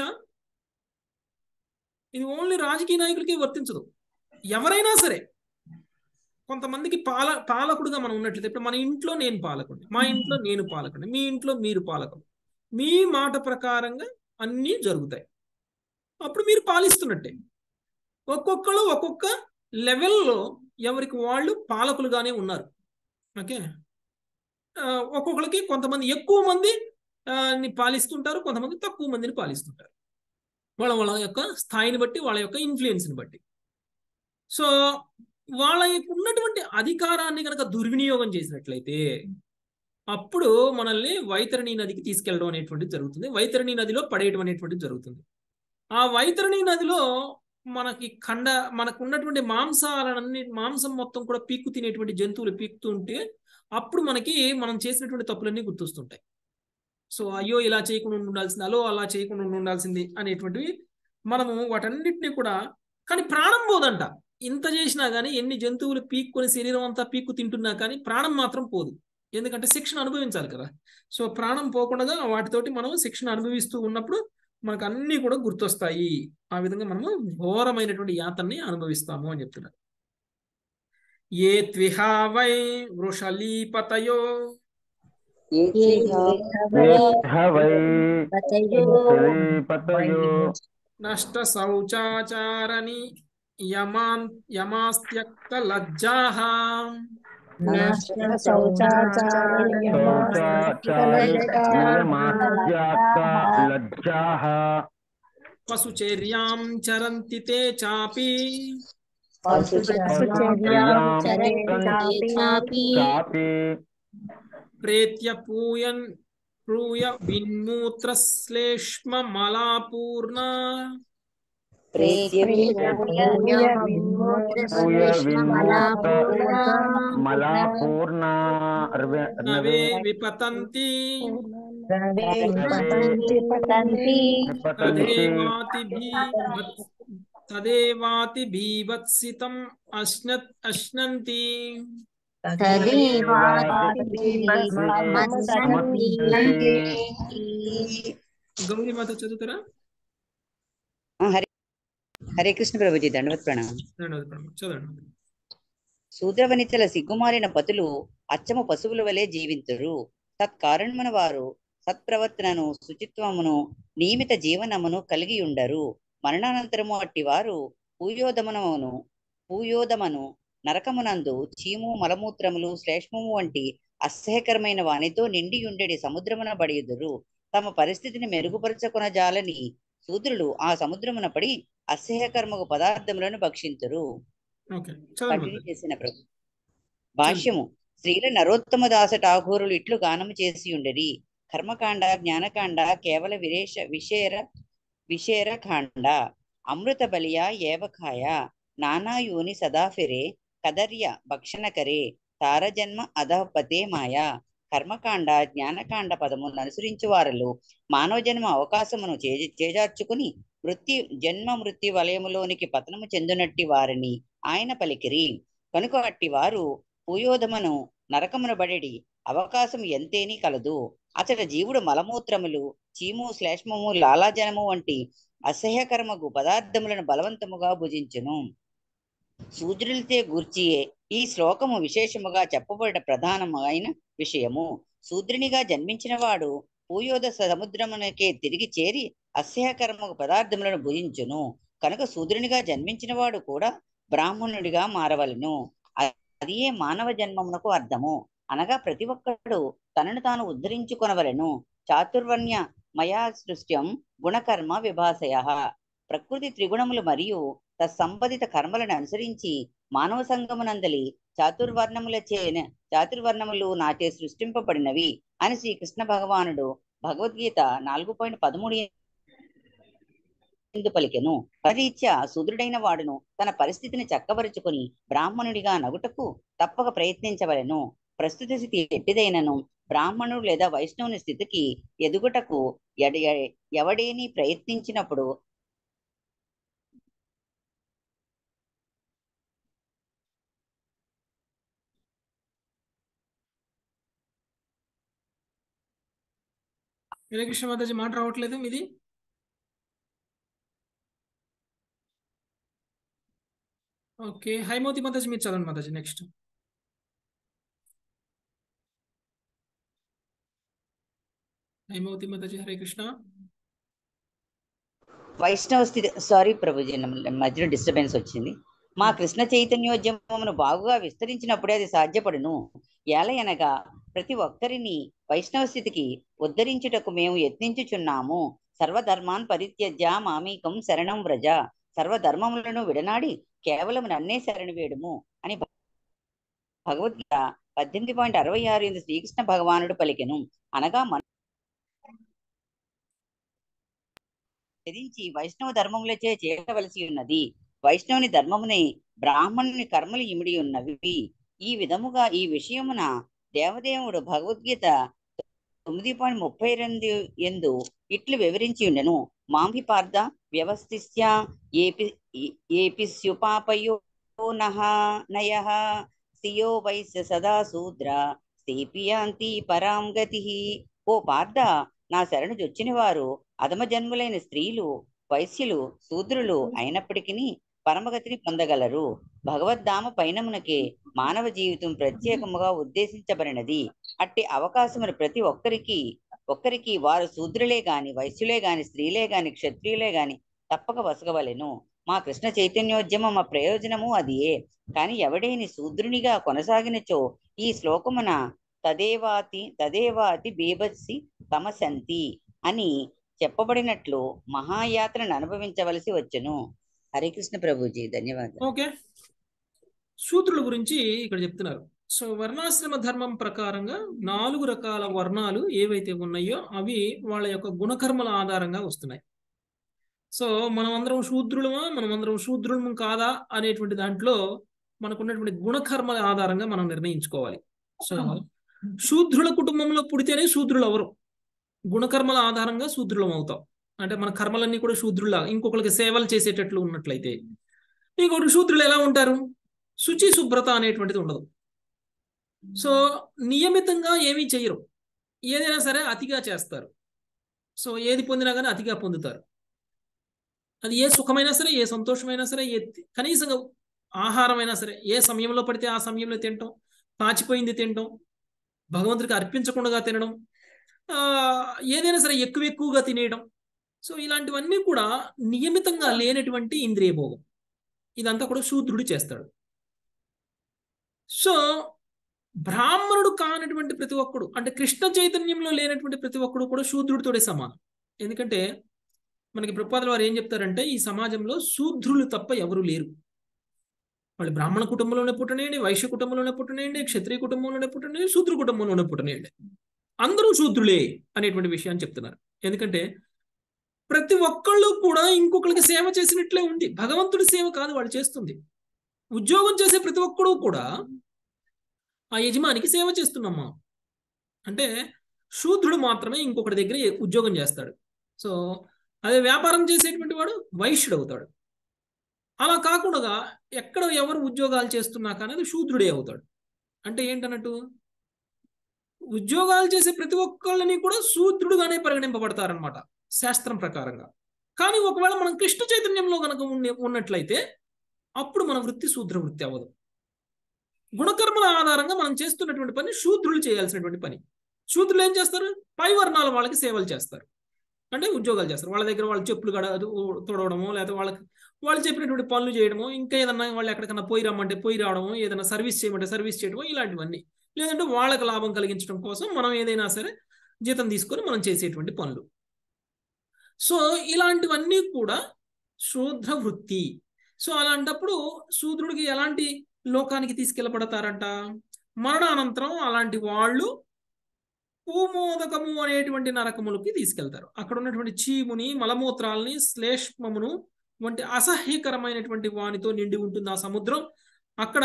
ఇది ఓన్లీ రాజకీయ నాయకులకే వర్తించదు ఎవరైనా సరే కొంతమందికి పాల పాలకుడుగా మనం ఉన్నట్లయితే ఇప్పుడు మన ఇంట్లో నేను పాలకుడిని మా ఇంట్లో నేను పాలకుడిని మీ ఇంట్లో మీరు పాలకుడు మీ మాట ప్రకారంగా అన్నీ జరుగుతాయి అప్పుడు మీరు పాలిస్తున్నట్టే ఒక్కొక్కరు ఒక్కొక్క లెవెల్లో ఎవరికి వాళ్ళు పాలకులుగానే ఉన్నారు ఓకే ఆ, ఒక్కొక్కరికి కొంతమంది ఎక్కువ మంది ఆ, ని పాలిస్తుంటారు కొంతమంది తక్కువ మందిని పాలిస్తుంటారు వాళ్ళ వాళ్ళ యొక్క స్థాయిని బట్టి వాళ్ళ యొక్క ఇన్ఫ్లుయెన్స్ని బట్టి సో వాళ్ళ యొక్క ఉన్నటువంటి అధికారాన్ని కనుక దుర్వినియోగం చేసినట్లయితే అప్పుడు మనల్ని వైతరణి నదికి తీసుకెళ్ళడం అనేటువంటిది జరుగుతుంది వైతరణి నదిలో పడేయడం అనేటువంటిది జరుగుతుంది ఆ వైతరణి నదిలో మనకి ఖండ మనకు ఉన్నటువంటి మాంసాలన్నీ మాంసం మొత్తం కూడా పీక్కు తినేటువంటి జంతువులు పీక్కుతూ ఉంటే అప్పుడు మనకి మనం చేసినటువంటి తప్పులన్నీ గుర్తొస్తుంటాయి సో అయ్యో ఇలా చేయకుండా ఉండాల్సింది అలో అలా చేయకుండా ఉండాల్సింది అనేటువంటివి మనము వాటన్నిటిని కూడా కానీ ప్రాణం పోదంట ఇంత చేసినా కానీ ఎన్ని జంతువులు పీక్కొని శరీరం అంతా పీక్కు తింటున్నా కానీ ప్రాణం మాత్రం పోదు ఎందుకంటే శిక్షణ అనుభవించాలి కదా సో ప్రాణం పోకుండా వాటితోటి మనం శిక్షణ అనుభవిస్తూ ఉన్నప్పుడు మనకు అన్నీ కూడా గుర్తొస్తాయి ఆ విధంగా మనము ఘోరమైనటువంటి యాతన్ని అనుభవిస్తాము అని చెప్తున్నారు ఏ త్విహా వై వృషలీపతయో ఏహ వై శ్రీపతయో నష్ట శౌచాచారని యమాన్ యమాస్త్యక్త లజ్జాహ శౌచాచార్యమాస్యాక్త లజ్జాః పశుచర్యాం చరంతి తే చాపి చాపి ప్రేత్య పూయన్ పూయ విన్మూత్ర శ్లేష్మ మలాపూర్ణ పూయ విన్మూత మలాపూర్ణ అర్వే నవే విపతంతి తదేవాతి భీభత్ తదేవాతి భీభత్సితం అశ్నత్ అశ్నంతి గౌరీ మాత చదువుతారా హరే హరే కృష్ణ ప్రభుజీ దండవత్ ప్రణామం రెండవది ప్రణామం. చదవండి శూద్రవనితల సిగ్గుమాలిన పతులు అచ్చము పశువుల వలె జీవింతురు తత్కారణమున వారు సత్ప్రవర్తనను శుచిత్వమును నియమిత జీవనమును కలిగి ఉండరు మరణానంతరము అట్టి వారు పూయోదమనమును పూయోదమను నరకమునందు చీము మలమూత్రములు శ్లేష్మము వంటి అసహ్యకరమైన వానితో నిండి ఉండేటి సముద్రమున పడియుదురు తమ పరిస్థితిని మెరుగుపరచుకున్న జాలని శూద్రులు ఆ సముద్రమున పడి అసహ్యకర్మకు పదార్థములను భక్షింతురు ఓకే చదవండి కంటిన్యూ మాతాజీ చేసిన ప్రభు భాష్యము శ్రీల నరోత్తమ దాస ఠాగూరులు ఇట్లు గానము చేసి ఉండరి కర్మకాండ జ్ఞానకాండ కేవల విరేష విషేర విషేర కాండ అమృత బలియ ఏవకాయ నానాయోని సదాఫిరే కదర్య భక్షణకరే తారజన్మ అధపతే మాయ కర్మకాండ జ్ఞానకాండ పదమును అనుసరించు వారిలో మానవ జన్మ అవకాశమును చే చేజార్చుకుని మృత్యు జన్మ మృత్యు వలయములోనికి పతనము చెందునట్టి వారిని ఆయన పలికిరి కనుక అట్టి వారు పూయోధమను నరకమున బడెడి అవకాశం ఎంతేని కలదు అతడ జీవుడు మలమూత్రములు చీము శ్లేష్మము లాలాజనము వంటి అసహ్యకరమగు పదార్థములను బలవంతముగా భుజించును శూద్రులతే గూర్చియే ఈ శ్లోకము విశేషముగా చెప్పబడిన ప్రధానమైన విషయము శూద్రునిగా జన్మించిన వాడు పూయోద సముద్రమునకే తిరిగి చేరి అసహ్యకరమగు పదార్థములను భుజించును కనుక శూద్రునిగా జన్మించిన వాడు కూడా బ్రాహ్మణుడిగా మారవలను అదియే మానవ జన్మమునకు అర్థము అనగా ప్రతి ఒక్కడు తనను తాను ఉద్ధరించుకొనవలను చాతుర్వర్ణ్య మయా సృష్ట్యం గుణకర్మ విభాసయ ప్రకృతి త్రిగుణములు మరియు తత్సంబంధిత కర్మలను అనుసరించి మానవ సంగమునందలి చాతుర్వర్ణములచే చాతుర్వర్ణములు నాచే సృష్టింపబడినవి అని శ్రీకృష్ణ భగవానుడు భగవద్గీత నాలుగు పాయింట్ పదమూడు ఎందు పలికెను పరీత్యా శూద్రుడైన వాడును తన పరిస్థితిని చక్కబరుచుకుని బ్రాహ్మణుడిగా నగుటకు తప్పక ప్రయత్నించవలెను ప్రస్తుత స్థితి ఎట్టిదైనను బ్రాహ్మణుడు లేదా వైష్ణవుని స్థితికి ఎదుగుటకు ఎడ ఎవడేని ప్రయత్నించినప్పుడు హరే కృష్ణ మాతాజీ మాట రావట్లేదు మీది ఓకే హైమోతి మాతాజీ మీరు చదవండి మాతాజీ నెక్స్ట్ హైమవతి మాతాజీ హరే కృష్ణ వైష్ణవ స్థితి సారీ ప్రభుజీ నమ్మ- మధ్యలో డిస్టర్బెన్స్ వచ్చింది మా కృష్ణ చైతన్యోద్యమమును బాగుగా విస్తరించినప్పుడే అది సాధ్యపడును ఏలయనగా ప్రతి ఒక్కరిని వైష్ణవ స్థితికి ఉద్ధరించుటకు మేము యత్నించుచున్నాము సర్వధర్మాన్ పరిత్యజ్య మామీకం శరణం వ్రజ సర్వధర్మములను విడనాడి కేవలం నన్నే శరణు వేడుము అని భ- భగవద్గీత పద్దెనిమిది పాయింట్ అరవై ఆరు ఎందు శ్రీకృష్ణ భగవానుడు పలికెను అనగా మన త్యజించి వైష్ణవ ధర్మములచే చేయవలసి ఉన్నది వైష్ణవుని ధర్మముని బ్రాహ్మణుని కర్మలు ఇమిడి ఉన్నవి ఈ విధముగా ఈ విషయమున దేవదేవుడు భగవద్గీత తొమ్మిది పాయింట్ ముప్పై రెండు ఎందు ఇట్లు వివరించి ఉండెను మాంభి పార్థ వ్యవస్థిస్య ఏపి ఏపిస్యుపాపయో నహ నయ సియో వైశ్య సదా శూద్ర స్థేపియాంతి పరాం గతి ఓ పార్థ నా శరణు జొచ్చిన వారు అధమ జన్ములైన స్త్రీలు వైశ్యులు శూద్రులు అయినప్పటికీ పరమగతిని పొందగలరు భగవద్ధామ పైనమునకే మానవ జీవితం ప్రత్యేకముగా ఉద్దేశించబడినది అట్టి అవకాశమును ప్రతి ఒక్కరికి ఒక్కరికి వారు శూద్రులే గాని వైశ్యులే గాని స్త్రీలే గాని క్షత్రియులే గాని తప్పక వసగవలెను మా కృష్ణ చైతన్యోద్యమం మా ప్రయోజనము అదియే కాని ఎవడేని శూద్రునిగా కొనసాగినచో ఈ శ్లోకమున తదేవాతి తదేవాతి బీభత్సి తమసంతి అని చెప్పబడినట్లు మహాయాత్రను అనుభవించవలసి వచ్చును హరే కృష్ణ ప్రభుజీ ధన్యవాదాలు ఓకే శూద్రుల గురించి ఇక్కడ చెప్తున్నారు సో వర్ణాశ్రమ ధర్మం ప్రకారంగా నాలుగు రకాల వర్ణాలు ఏవైతే ఉన్నాయో అవి వాళ్ళ యొక్క గుణకర్మల ఆధారంగా వస్తున్నాయి సో మనం అందరం శూద్రులమా మనం అందరం శూద్రులము కాదా అనేటువంటి దాంట్లో మనకున్నటువంటి గుణకర్మల ఆధారంగా మనం నిర్ణయించుకోవాలి సో శూద్రుల కుటుంబంలో పుడితేనే శూద్రులు అవరు గుణకర్మల ఆధారంగా శూద్రులం అవుతాం అంటే మన కర్మలన్నీ కూడా శూద్రులా ఇంకొకరికి సేవలు చేసేటట్లు ఉన్నట్లయితే ఇంకొకటి శూద్రులు ఎలా ఉంటారు శుచి శుభ్రత అనేటువంటిది ఉండదు సో నియమితంగా ఏమీ చేయరు ఏదైనా సరే అతిగా చేస్తారు సో ఏది పొందినా కానీ అతిగా పొందుతారు అది ఏ సుఖమైనా సరే ఏ సంతోషమైనా సరే ఏ కనీసంగా ఆహారమైనా సరే ఏ సమయంలో పడితే ఆ సమయంలో తినటం పాచిపోయింది తినటం భగవంతుడికి అర్పించకుండా తినడం ఆ, ఏదైనా సరే ఎక్కువ ఎక్కువగా తినేయడం సో ఇలాంటివన్నీ కూడా నియమితంగా లేనటువంటి ఇంద్రియ భోగం ఇదంతా కూడా శూద్రుడు చేస్తాడు సో బ్రాహ్మణుడు కానటువంటి ప్రతి ఒక్కడు అంటే కృష్ణ చైతన్యంలో లేనటువంటి ప్రతి ఒక్కడు కూడా శూద్రుడితోనే సమానం ఎందుకంటే మనకి ప్రపాదుల వారు ఏం చెప్తారంటే ఈ సమాజంలో శూద్రులు తప్ప ఎవరు లేరు వాళ్ళు బ్రాహ్మణ కుటుంబంలోనే పుట్టనేయండి వైశ్య కుటుంబంలోనే పుట్టనేయండి క్షత్రియ కుటుంబంలోనే పుట్టనేయండి శూద్ర కుటుంబంలోనే పుట్టనేయండి అందరూ శూద్రులే అనేటువంటి విషయాన్ని చెప్తున్నారు ఎందుకంటే ప్రతి ఒక్కళ్ళు కూడా ఇంకొకరికి సేవ చేసినట్లే ఉంది భగవంతుడి సేవ కాదు వాళ్ళు చేస్తుంది ఉద్యోగం చేసే ప్రతి ఒక్కడు కూడా ఆ యజమానికి సేవ చేస్తున్నాం మనం అంటే శూద్రుడు మాత్రమే ఇంకొకటి దగ్గర ఉద్యోగం చేస్తాడు సో అదే వ్యాపారం చేసేటువంటి వాడు వైశ్యుడు అవుతాడు అలా కాకుండా ఎక్కడ ఎవరు ఉద్యోగాలు చేస్తున్నా కానీ అది శూద్రుడే అవుతాడు అంటే ఏంటన్నట్టు ఉద్యోగాలు చేసే ప్రతి ఒక్కళ్ళని కూడా శూద్రుడుగానే పరిగణింపబడతారనమాట శాస్త్రం ప్రకారంగా కానీ ఒకవేళ మనం కృష్ణ చైతన్యంలో కనుక ఉన్న ఉన్నట్లయితే అప్పుడు మన వృత్తి శూద్ర వృత్తి అవ్వదు గుణకర్మల ఆధారంగా మనం చేస్తున్నటువంటి పని శూద్రులు చేయాల్సినటువంటి పని శూద్రులు ఏం చేస్తారు పై వర్ణాల వాళ్ళకి సేవలు చేస్తారు అంటే ఉద్యోగాలు చేస్తారు వాళ్ళ దగ్గర వాళ్ళ చెప్పులు గడ తొడవడమో లేకపోతే వాళ్ళకి వాళ్ళు చెప్పినటువంటి పనులు చేయడమో ఇంకా ఏదన్నా వాళ్ళు ఎక్కడికన్నా పోయి రమ్మంటే పోయి రావడమో ఏదైనా సర్వీస్ చేయమంటే సర్వీస్ చేయడమో ఇలాంటివన్నీ లేదంటే వాళ్ళకి లాభం కలిగించడం కోసం మనం ఏదైనా సరే జీతం తీసుకొని మనం చేసేటువంటి పనులు సో ఇలాంటివన్నీ కూడా శూద్ర వృత్తి సో అలాంటప్పుడు శూద్రుడికి ఎలాంటి లోకానికి తీసుకెళ్ళబడతారంట మరణానంతరం అలాంటి వాళ్ళు పూమోదకము అనేటువంటి నరకములకి తీసుకెళ్తారు అక్కడ ఉన్నటువంటి చీముని మలమూత్రాలని శ్లేష్మమును వంటి అసహ్యకరమైనటువంటి వానితో నిండి ఉంటుంది ఆ సముద్రం అక్కడ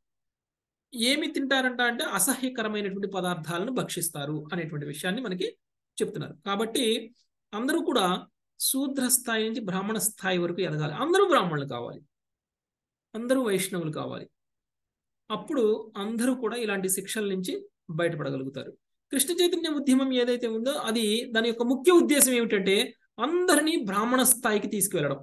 ఏమి తింటారంట అంటే అసహ్యకరమైనటువంటి పదార్థాలను భక్షిస్తారు అనేటువంటి విషయాన్ని మనకి చెప్తున్నారు కాబట్టి అందరూ కూడా శూద్ర స్థాయి నుంచి బ్రాహ్మణ స్థాయి వరకు ఎదగాలి అందరూ బ్రాహ్మణులు కావాలి అందరూ వైష్ణవులు కావాలి అప్పుడు అందరూ కూడా ఇలాంటి శిక్షల నుంచి బయటపడగలుగుతారు కృష్ణ చైతన్య ఉద్యమం ఏదైతే ఉందో అది దాని యొక్క ముఖ్య ఉద్దేశం ఏమిటంటే అందరినీ బ్రాహ్మణ స్థాయికి తీసుకువెళ్ళడం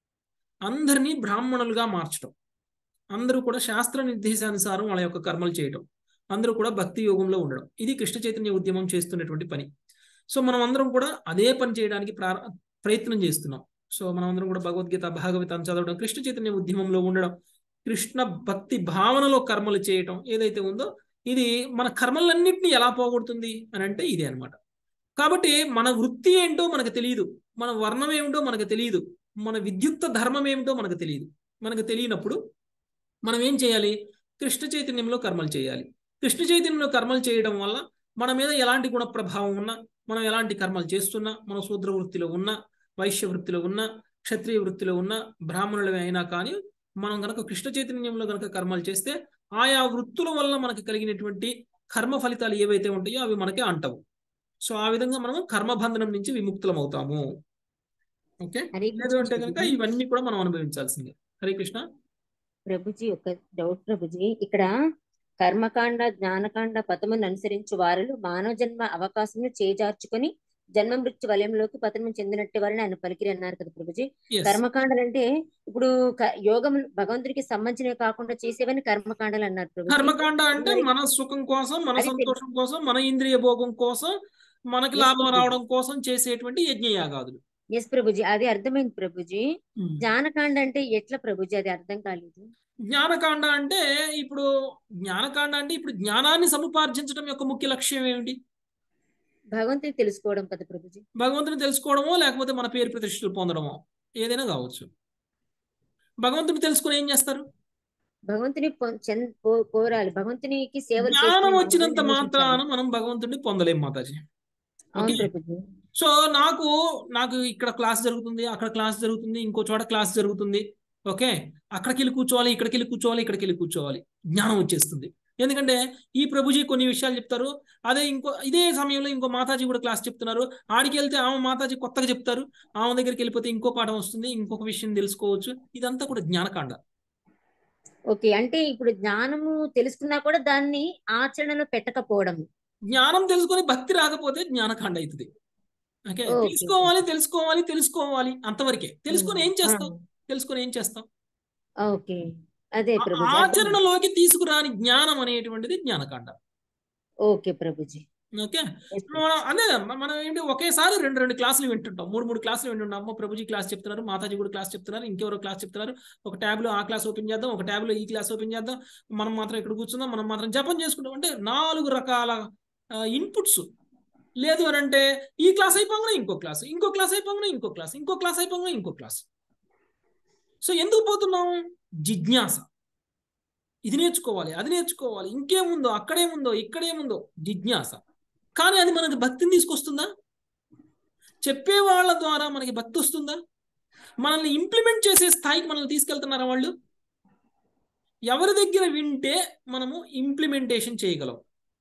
అందరినీ బ్రాహ్మణులుగా మార్చడం అందరూ కూడా శాస్త్ర నిర్దేశానుసారం వాళ్ళ యొక్క కర్మలు చేయడం అందరూ కూడా భక్తి యోగంలో ఉండడం ఇది కృష్ణ చైతన్య ఉద్యమం చేస్తున్నటువంటి పని సో మనం అందరం కూడా అదే పని చేయడానికి ప్రా ప్రయత్నం చేస్తున్నాం సో మనం అందరం కూడా భగవద్గీత భాగవతాన్ని చదవడం కృష్ణ చైతన్య ఉద్యమంలో ఉండడం కృష్ణ భక్తి భావనలో కర్మలు చేయటం ఏదైతే ఉందో ఇది మన కర్మలన్నింటినీ ఎలా పోగొడుతుంది అని అంటే ఇదే అనమాట కాబట్టి మన వృత్తి ఏంటో మనకు తెలియదు మన వర్ణం ఏమిటో మనకు తెలియదు మన విద్యుక్త ధర్మం ఏమిటో మనకు తెలియదు మనకు తెలియనప్పుడు మనం ఏం చేయాలి కృష్ణ చైతన్యంలో కర్మలు చేయాలి కృష్ణ చైతన్యంలో కర్మలు చేయడం వల్ల మన మీద ఎలాంటి గుణ ప్రభావం ఉన్నా మనం ఎలాంటి కర్మలు చేస్తున్నా మన శూద్ర వృత్తిలో ఉన్నా వైశ్య వృత్తిలో ఉన్నా క్షత్రియ వృత్తిలో ఉన్నా బ్రాహ్మణులమే అయినా కానీ మనం గనక కృష్ణ చైతన్యంలో గనక కర్మలు చేస్తే ఆయా వృత్తుల వల్ల మనకు కలిగినటువంటి కర్మ ఫలితాలు ఏవైతే ఉంటాయో అవి మనకే అంటవు సో ఆ విధంగా మనం కర్మబంధనం నుంచి విముక్తులం అవుతాము ఓకే హరే లేదు అంటే కృష్ణ కనుక ప్రభుజీ. ఇవన్నీ కూడా మనం అనుభవించాల్సిందే హరే కృష్ణ ప్రభుజీ ఒక డౌట్ ప్రభుజీ ఇక్కడ కర్మకాండ జ్ఞానకాండ పతమును అనుసరించు వారిలో మానవ జన్మ అవకాశమును చేజార్చుకొని జన్మ మృత్యు వలయంలోకి పతనం చెందినట్టు వారిని ఆయన పలికిరి అన్నారు కదా ప్రభుజీ Yes. కర్మకాండలు అంటే ఇప్పుడు క- యోగం భగవంతుడికి సంబంధించినవి కాకుండా చేసేవని కర్మకాండలు అన్నారు ప్రభుజీ కర్మకాండ అంటే మరి- మన సుఖం కోసం మన అది తెలుసు. సంతోషం కోసం మన ఇంద్రియ భోగం కోసం మనకి Yes, లాభం ప్రభుజీ. రావడం కోసం చేసేటువంటి యజ్ఞయాగాదులు ఎస్ ప్రభుజీ అది అర్థమైంది ప్రభుజీ జ్ఞానకాండ అంటే ఎట్లా ప్రభుజీ అది అర్థం కాలేదు జ్ఞానకాండ అంటే ఇప్పుడు జ్ఞానకాండ అంటే ఇప్పుడు జ్ఞానాన్ని సముపార్జించడం యొక్క ముఖ్య లక్ష్యం ఏమిటి భగవంతుని తెలుసుకోవడం కదా ప్రభుజీ భగవంతుని తెలుసుకోవడమో లేకపోతే మన పేరు ప్రతిష్టలు పొందడమో ఏదైనా కావచ్చు భగవంతుని తెలుసుకుని ఏం చేస్తారు భగవంతుని పొ- చెన్- కో- కోరాలి భగవంతునికి సేవలు జ్ఞానం చేసుకుని వచ్చినంత భగవంతుని మాత్రాన అన్వేషించాలి. మనం భగవంతుడిని పొందలేం మాతాజీ అవును ఓకే ప్రభుజీ సో నాకు నాకు ఇక్కడ క్లాస్ జరుగుతుంది అక్కడ క్లాస్ జరుగుతుంది ఇంకో చోట క్లాస్ జరుగుతుంది ఓకే అక్కడికి వెళ్ళి కూర్చోవాలి ఇక్కడికి వెళ్ళి కూర్చోవాలి ఇక్కడికి వెళ్ళి కూర్చోవాలి జ్ఞానం వచ్చేస్తుంది ఎందుకంటే ఈ ప్రభుజీ కొన్ని విషయాలు చెప్తారు అదే ఇంకో ఇదే సమయంలో ఇంకో మాతాజీ కూడా క్లాస్ చెప్తున్నారు ఆడికి వెళ్తే ఆమె మాతాజీ కొత్తగా చెప్తారు ఆమె దగ్గరికి వెళ్ళిపోతే ఇంకో పాఠం వస్తుంది ఇంకొక విషయం తెలుసుకోవచ్చు ఇదంతా కూడా జ్ఞానకాండ ఓకే అంటే ఇప్పుడు జ్ఞానము తెలుసుకున్నా కూడా దాన్ని ఆచరణలో పెట్టకపోవడం జ్ఞానం తెలుసుకొని భక్తి రాకపోతే జ్ఞానకాండ అవుతుంది ఓకే ఓకే. తెలుసుకోవాలి తెలుసుకోవాలి తెలుసుకోవాలి అంతవరకే తెలుసుకొని ఏం చేస్తాం ఆ, తెలుసుకొని ఏం చేస్తాం ఓకే అదే ప్రభుజీ ఆచరణలోకి తీసుకురాని జ్ఞానం అనేటువంటిది జ్ఞానకాండ ఓకే ప్రభుజీ ఓకే మనం అదే మ- మనం ఏంటి ఒకేసారి రెండు రెండు క్లాసులు వింటుంటాం మూడు మూడు క్లాసులు వింటుంటాం అమ్మ ప్రభుజీ క్లాస్ చెప్తున్నారు మాతాజీ కూడా క్లాస్ చెప్తున్నారు ఇంకెవరో క్లాస్ చెప్తున్నారు ఒక ట్యాబ్లో ఆ క్లాస్ ఓపెన్ చేద్దాం ఒక ట్యాబ్లో ఈ క్లాస్ ఓపెన్ చేద్దాం మనం మాత్రం ఇక్కడ కూర్చుందాం మనం మాత్రం జపం చేసుకుంటాం అంటే నాలుగు రకాల ఇన్పుట్స్ లేదు అని అంటే ఈ క్లాస్ అయిపోగానే ఇంకో క్లాస్ ఇంకో క్లాస్ అయిపోగానే ఇంకో క్లాస్ ఇంకో క్లాస్ అయిపోగానే ఇంకో క్లాస్ సో ఎందుకు పోతున్నాం జిజ్ఞాస ఇది నేర్చుకోవాలి అది నేర్చుకోవాలి ఇంకేముందో అక్కడేముందో ఇక్కడేముందో జిజ్ఞాస కానీ అది మనకి భక్తిని తీసుకొస్తుందా చెప్పే వాళ్ళ ద్వారా మనకి భక్తి వస్తుందా మనల్ని ఇంప్లిమెంట్ చేసే స్థాయికి మనల్ని తీసుకెళ్తున్నారా వాళ్ళు ఎవరి దగ్గర వింటే మనము ఇంప్లిమెంటేషన్ చేయగలం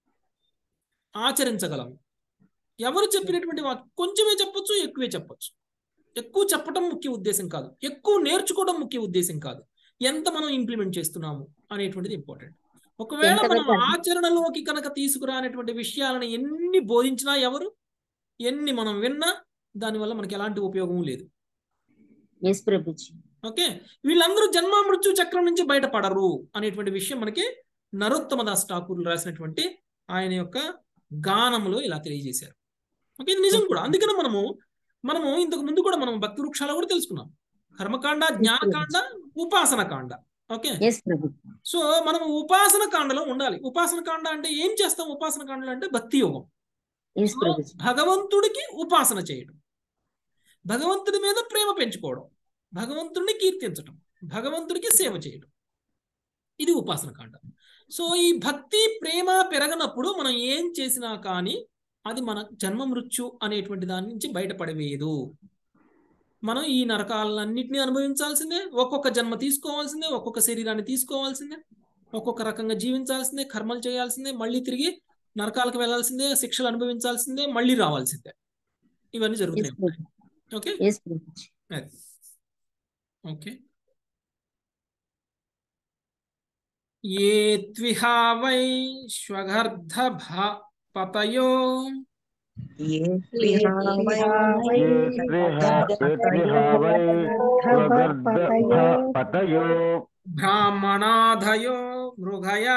ఆచరించగలం ఎవరు చెప్పినటువంటి వాక్ కొంచెమే చెప్పొచ్చు ఎక్కువే చెప్పొచ్చు ఎక్కువ చెప్పడం ముఖ్య ఉద్దేశం కాదు ఎక్కువ నేర్చుకోవడం ముఖ్య ఉద్దేశం కాదు ఎంత మనం ఇంప్లిమెంట్ చేస్తున్నాము అనేటువంటిది ఇంపార్టెంట్ ఒకవేళ మనం ఎంతవరకు ఆచరణలోకి కనుక తీసుకురానటువంటి విషయాలను ఎన్ని బోధించినా ఎవరు ఎన్ని మనం విన్నా దానివల్ల మనకి ఎలాంటి ఉపయోగం లేదు ఎస్ ప్రభుజీ ఓకే వీళ్ళందరూ జన్మ మృత్యు చక్రం నుంచి బయటపడరు అనేటువంటి విషయం మనకి నరోత్తమ దాస్ ఠాకూర్ రాసినటువంటి ఆయన యొక్క గానములో ఇలా తెలియజేశారు ఓకే ఇది నిజం కూడా అందుకనే మనము మనము ఇంతకు ముందు కూడా మనం భక్తి వృక్షాలు కూడా తెలుసుకున్నాం కర్మకాండ జ్ఞానకాండ ఉపాసన కాండ ఓకే ఎస్ ప్రభుజీ సో మనం ఉపాసన కాండలో ఉండాలి ఉపాసన కాండ అంటే ఏం చేస్తాం ఉపాసన కాండలో అంటే భక్తి యోగం ఎస్ సో ప్రభుజీ భగవంతుడికి ఉపాసన చేయడం భగవంతుడి మీద ప్రేమ పెంచుకోవడం భగవంతుడిని కీర్తించడం భగవంతుడికి సేవ చేయడం ఇది ఉపాసన కాండ సో ఈ భక్తి ప్రేమ పెరగనప్పుడు మనం ఏం చేసినా కానీ అది మన జన్మ మృత్యు అనేటువంటి దాని నుంచి బయటపడవేయదు మనం ఈ నరకాలన్నింటినీ అనుభవించాల్సిందే ఒక్కొక్క జన్మ తీసుకోవాల్సిందే ఒక్కొక్క శరీరాన్ని తీసుకోవాల్సిందే ఒక్కొక్క రకంగా జీవించాల్సిందే కర్మలు చేయాల్సిందే మళ్ళీ తిరిగి నరకాలకు వెళ్ళాల్సిందే శిక్షలు అనుభవించాల్సిందే మళ్ళీ రావాల్సిందే ఇవన్నీ ఎస్ జరుగుతున్నాయి ప్రభుజీ ఓకే ఎస్ ప్రభుజీ అది ఓకే ఏ త్విహా వై శ్వగర్ధ పతయో ఏ ये त्रिह ये त्रिहा वै स्वगर्दथ पतयो బ్రాహ్మణాధయో మృగయా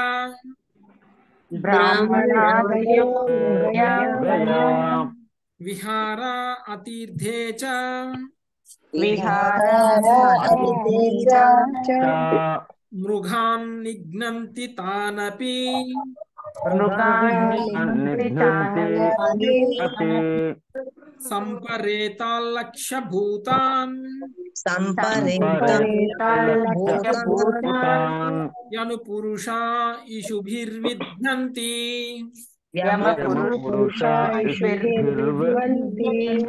బ్రాహ్మణాదయో गया విహారా అతీర్థే చ च మృగాన్ నిఘ్నంతి తానపి निघ्नन्ति अपि సంపరేతాల్లక్ష భూతాన్ भूतान् యను పురుషా ఇషుభిర్విధ్నంతి यमपुरुषा इषुभिर्वन्ति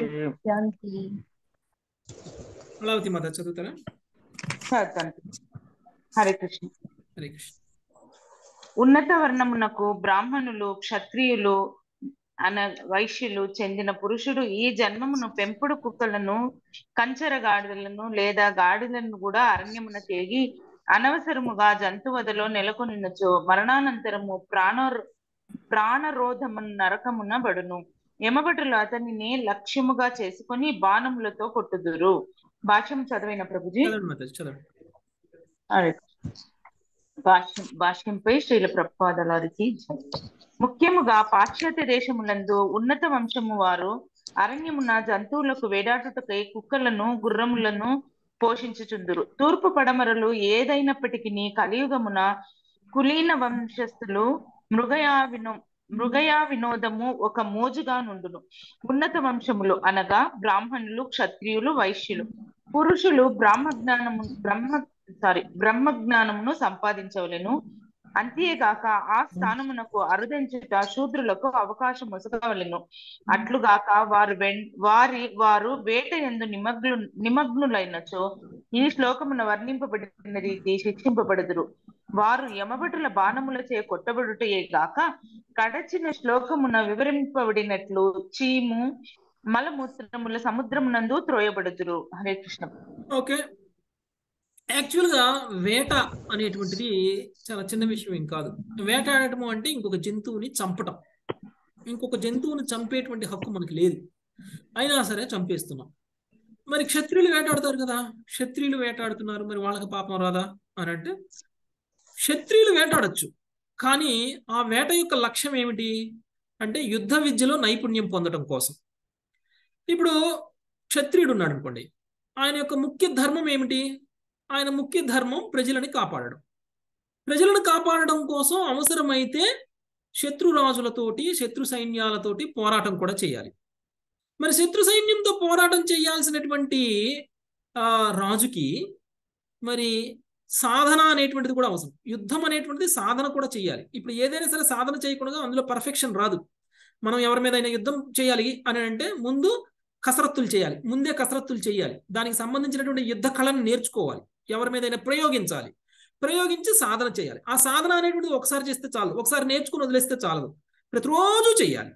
అలవతి మాత చదువుతారా చదువుతాను హరే కృష్ణ హరే కృష్ణ ఉన్నత వర్ణమునకు బ్రాహ్మణులు క్షత్రియులు అన వైశ్యులు చెందిన పురుషుడు ఈ జన్మమును పెంపుడు కుక్కలను కంచర గాడిదలను లేదా గాడిదలను కూడా అరణ్యమున తేగి అనవసరముగా జంతువదలో నెలకొనినచో మరణానంతరము ప్రాణ ప్రాణరోధము నరకమున బడును యమభటులు అతనిని లక్ష్యముగా చేసుకొని బాణములతో కొట్టుదురు భాష్యం చదివిన ప్రభుజీ చదవండి మాత చదవండి అదే. భాష్యం భాష్యంపై శ్రీల ప్రభుపాదలారికి జై. ముఖ్యముగా పాశ్చాత్య దేశములందు ఉన్నత వంశము వారు అరణ్యమున జంతువులకు వేటాడుటకై కుక్కలను గుర్రములను పోషించుచుందురు తూర్పు పడమరలు ఏదైనప్పటికీ కలియుగమున కులీన వంశస్థులు మృగయా వినో మృగయా వినోదము ఒక మోజుగా నుండును ఉన్నత వంశములు అనగా బ్రాహ్మణులు క్షత్రియులు వైశ్యులు పురుషులు బ్రహ్మ జ్ఞానము బ్రహ్మ సారీ బ్రహ్మ జ్ఞానమును సంపాదించవలెను అంతేగాక ఆ స్థానమునకు అరుదించుట శూద్రులకు అవకాశం ముసగవలెను అట్లుగాక వారు వెన్- వారి వారు వేట ఎందు నిమగ్ను నిమగ్నులైనచో ఈ శ్లోకమున వర్ణింపబడిన రీతి శిక్షింపబడుదురు వారు యమభటుల బాణములచే కొట్టబడుటయే గాక కడచిన శ్లోకమున వివరింపబడినట్లు చీము మలమూత్రముల సముద్రమునందు త్రోయబడుదురు హరే కృష్ణ ఓకే యాక్చువల్గా వేట అనేటువంటిది చాలా చిన్న విషయం ఏం కాదు వేటాడటము అంటే ఇంకొక జంతువుని చంపటం ఇంకొక జంతువుని చంపేటువంటి హక్కు మనకి లేదు అయినా సరే చంపేస్తున్నాం మరి క్షత్రియులు వేటాడతారు కదా క్షత్రియులు వేటాడుతున్నారు మరి వాళ్ళకి పాపం రాదా అని అంటే క్షత్రియులు వేటాడొచ్చు కానీ ఆ వేట యొక్క లక్ష్యం ఏమిటి అంటే యుద్ధ విద్యలో నైపుణ్యం పొందడం కోసం ఇప్పుడు క్షత్రియుడు ఉన్నాడు అనుకోండి ఆయన యొక్క ముఖ్య ధర్మం ఏమిటి ఆయన ముఖ్య ధర్మం ప్రజలని కాపాడడం ప్రజలను కాపాడడం కోసం అవసరమైతే శత్రురాజులతోటి శత్రు సైన్యాలతోటి పోరాటం కూడా చేయాలి మరి శత్రు సైన్యంతో పోరాటం చేయాల్సినటువంటి ఆ రాజుకి మరి సాధన అనేటువంటిది కూడా అవసరం యుద్ధం అనేటువంటిది సాధన కూడా చేయాలి ఇప్పుడు ఏదైనా సరే సాధన చేయకుండా అందులో పర్ఫెక్షన్ రాదు మనం ఎవరి మీద యుద్ధం చేయాలి అని అంటే ముందు కసరత్తులు చేయాలి ముందే కసరత్తులు చేయాలి దానికి సంబంధించినటువంటి యుద్ధ కళను నేర్చుకోవాలి ఎవరి మీద ప్రయోగించాలి ప్రయోగించి సాధన చేయాలి ఆ సాధన అనేటువంటిది ఒకసారి చేస్తే చాలు ఒకసారి నేర్చుకుని వదిలేస్తే చాలదు ప్రతిరోజు చేయాలి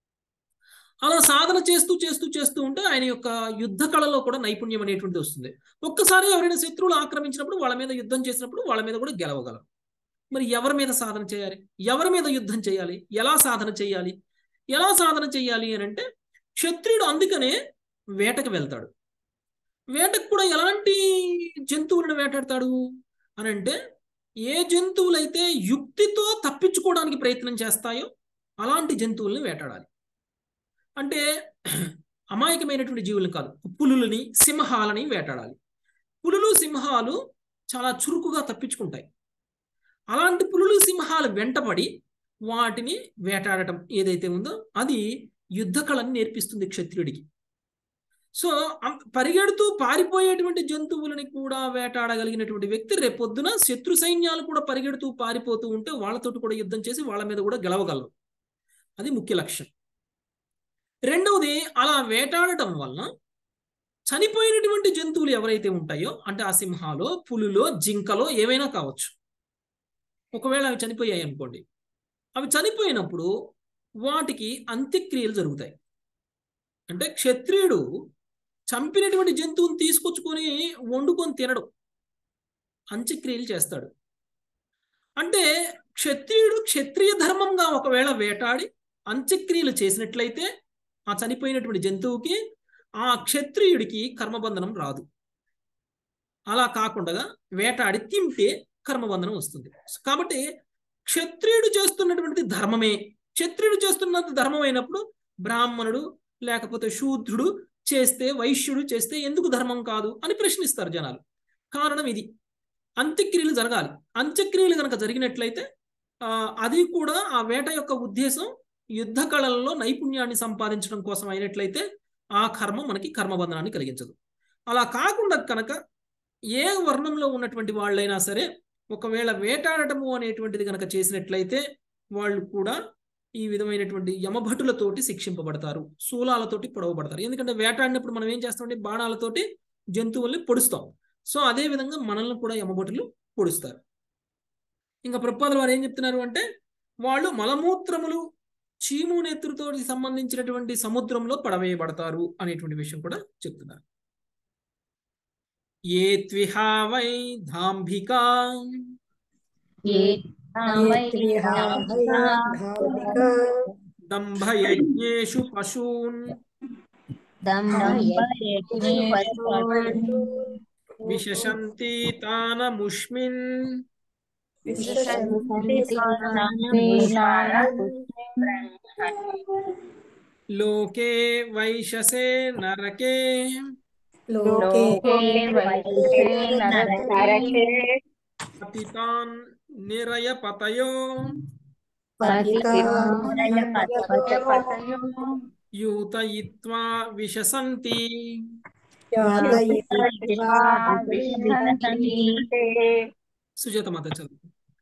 అలా సాధన చేస్తూ చేస్తూ చేస్తూ ఉంటే ఆయన యొక్క యుద్ధ కళలో కూడా నైపుణ్యం అనేటువంటిది వస్తుంది ఒక్కసారి ఎవరైనా శత్రువులు ఆక్రమించినప్పుడు వాళ్ళ మీద యుద్ధం చేసినప్పుడు వాళ్ళ మీద కూడా గెలవగలరు మరి ఎవరి మీద సాధన చేయాలి ఎవరి మీద యుద్ధం చేయాలి ఎలా సాధన చేయాలి ఎలా సాధన చేయాలి అని అంటే క్షత్రియుడు అందుకనే వేటకు వెళ్తాడు వేటకు కూడా ఎలాంటి జంతువులను వేటాడతాడు అని అంటే ఏ జంతువులైతే యుక్తితో తప్పించుకోవడానికి ప్రయత్నం చేస్తాయో అలాంటి జంతువుల్ని వేటాడాలి అంటే అమాయకమైనటువంటి జీవులను కాదు పులులని సింహాలని వేటాడాలి పులులు సింహాలు చాలా చురుకుగా తప్పించుకుంటాయి అలాంటి పులులు సింహాలు వెంటబడి వాటిని వేటాడటం ఏదైతే ఉందో అది యుద్ధ కళని నేర్పిస్తుంది క్షత్రియుడికి సో పరిగెడుతూ పారిపోయేటువంటి జంతువులని కూడా వేటాడగలిగినటువంటి వ్యక్తి రేపొద్దున శత్రు సైన్యాలు కూడా పరిగెడుతూ పారిపోతూ ఉంటే వాళ్ళతోటి కూడా యుద్ధం చేసి వాళ్ళ మీద కూడా గెలవగలరు అది ముఖ్య లక్ష్యం రెండవది అలా వేటాడటం వలన చనిపోయినటువంటి జంతువులు ఎవరైతే ఉంటాయో అంటే ఆ సింహాలో పులులో జింకలో ఏమైనా కావచ్చు ఒకవేళ అవి చనిపోయాయి అనుకోండి అవి చనిపోయినప్పుడు వాటికి అంత్యక్రియలు జరుగుతాయి అంటే క్షత్రియుడు చంపినటువంటి జంతువుని తీసుకొచ్చుకొని వండుకొని తినడు అంత్యక్రియలు చేస్తాడు అంటే క్షత్రియుడు క్షత్రియ ధర్మంగా ఒకవేళ వేటాడి అంత్యక్రియలు చేసినట్లయితే ఆ చనిపోయినటువంటి జంతువుకి ఆ క్షత్రియుడికి కర్మబంధనం రాదు అలా కాకుండా వేటాడి తింటే కర్మబంధనం వస్తుంది కాబట్టి క్షత్రియుడు చేస్తున్నటువంటి ధర్మమే క్షత్రియుడు చేస్తున్నది ధర్మం అయినప్పుడు బ్రాహ్మణుడు లేకపోతే శూద్రుడు చేస్తే వైశ్యుడు చేస్తే ఎందుకు ధర్మం కాదు అని ప్రశ్నిస్తారు జనాలు కారణం ఇది అంత్యక్రియలు జరగాలి అంత్యక్రియలు కనుక జరిగినట్లయితే అది కూడా ఆ వేట యొక్క ఉద్దేశం యుద్ధ కళలలో నైపుణ్యాన్ని సంపాదించడం కోసం అయినట్లయితే ఆ కర్మ మనకి కర్మబంధనాన్ని కలిగించదు అలా కాకుండా కనుక ఏ వర్ణంలో ఉన్నటువంటి వాళ్ళైనా సరే ఒకవేళ వేటాడటము అనేటువంటిది కనుక చేసినట్లయితే వాళ్ళు కూడా ఈ విధమైనటువంటి యమభటులతోటి శిక్షింపబడతారు శూలాలతోటి పొడవబడతారు ఎందుకంటే వేటాడినప్పుడు మనం ఏం చేస్తామంటే బాణాలతోటి జంతువుల్ని పొడుస్తాం సో అదే విధంగా మనల్ని కూడా యమభటులు పొడుస్తారు ఇంకా ప్రపాదులు వారు ఏం చెప్తున్నారు అంటే వాళ్ళు మలమూత్రములు చీము నెత్తుతో సంబంధించినటువంటి సముద్రంలో పడవేయబడతారు అనేటువంటి విషయం కూడా చెప్తున్నారు ఏ త్విహా వై ధాంభికా దంభయజ్ఞేషు పశూన్ విశశంతి తానముష్మిన్ లోకే వైశసే నరకే పతితాన్ నిరయపతయో యూతయిత్వా విశసంతి సుజాత మాత చదువు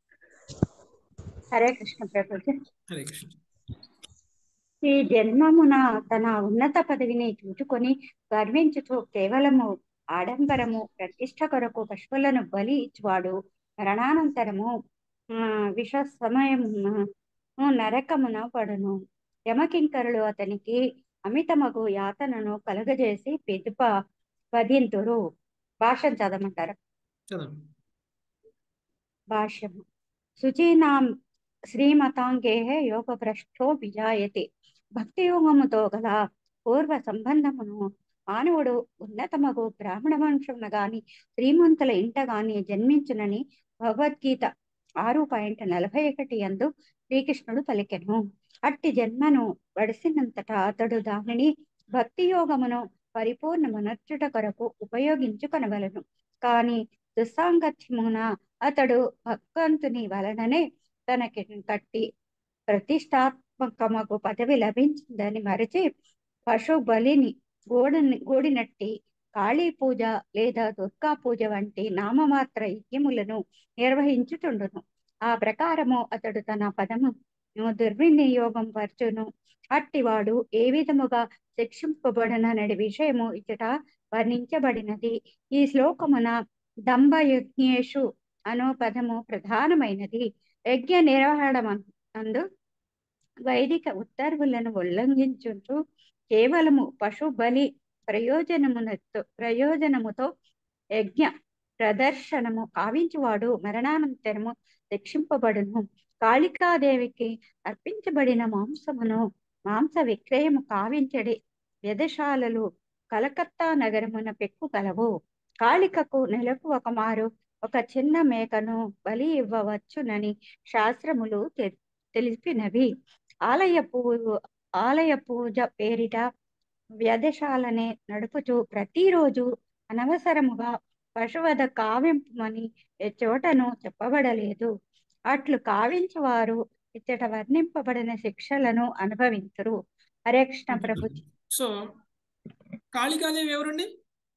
హరే కృష్ణ ప్రభుజీ హరే కృష్ణ ఈ జన్మమున తన ఉన్నత పదవిని చూచుకొని గర్వించుతూ కేవలము ఆడంబరము ప్రతిష్ట కొరకు పశువులను బలి ఇచ్చువాడు మరణానంతరము ఆ విష సమయమున నరకమున పడును యమకింకరులు అతనికి అమితమగు యాతనను కలగజేసి పెదుప వధింతురు భాషం చదవమంటారు చదవండి భాష్యము శుచీనాం శ్రీమతాంగే యోగ భ్రష్టో విజాయతే భక్తి యోగముతో గల పూర్వ సంబంధమును మానవుడు ఉన్నతమగు బ్రాహ్మణ వంశమున గాని శ్రీమంతుల ఇంట గాని జన్మించునని భగవద్గీత ఆరు పాయింట్ నలభై ఒకటి అందు శ్రీకృష్ణుడు పలికెను అట్టి జన్మను వడిసినంతట అతడు దానిని భక్తి యోగమును పరిపూర్ణమునర్చుట కొరకు ఉపయోగించుకొనవలను కాని దుస్సాంగత్యమున అతడు భగవంతుని వలననే తనకి కట్టి ప్రతిష్టాత్మకమగు పదవి లభించిందని మరచి పశు బలిని గోడని గోడినట్టి కాళీ పూజ లేదా దుర్గా పూజ వంటి నామమాత్ర యజ్ఞములను నిర్వహించుచుండును ఆ ప్రకారము అతడు తన పదము దుర్వినియోగం పరచును అట్టివాడు ఏ విధముగా శిక్షింపబడిననే విషయము ఇచ్చట వర్ణించబడినది ఈ శ్లోకమున దంభయజ్ఞేషు అనో పదము ప్రధానమైనది యజ్ఞ నిర్వహణ అందు వైదిక ఉత్తర్వులను ఉల్లంఘించుచు కేవలము పశు బలి ప్రయోజనమునతో ప్రయోజనముతో యజ్ఞ ప్రదర్శనము కావించువాడు మరణానంతరము శిక్షింపబడును కాళికాదేవికి అర్పించబడిన మాంసమును మాంస విక్రయము కావించడి వ్యధశాలలు కలకత్తా నగరమున పెక్కు కలవు కాళికకు నెలకు ఒక మారు ఒక చిన్న మేకను బలి ఇవ్వవచ్చునని శాస్త్రములు తె- తెలిపినవి ఆలయ పూ ఆలయ పూజ పేరిట వ్యధశాలనే నడుపుచు ప్రతిరోజు అనవసరముగా పశువధ కావింపమని ఏ చోటను చెప్పబడలేదు అట్లు కావించువారు ఇచ్చట వర్ణింపబడిన శిక్షలను అనుభవించరు హరే కృష్ణ ప్రభుజీ సో కాళికాదేవి ఎవరండి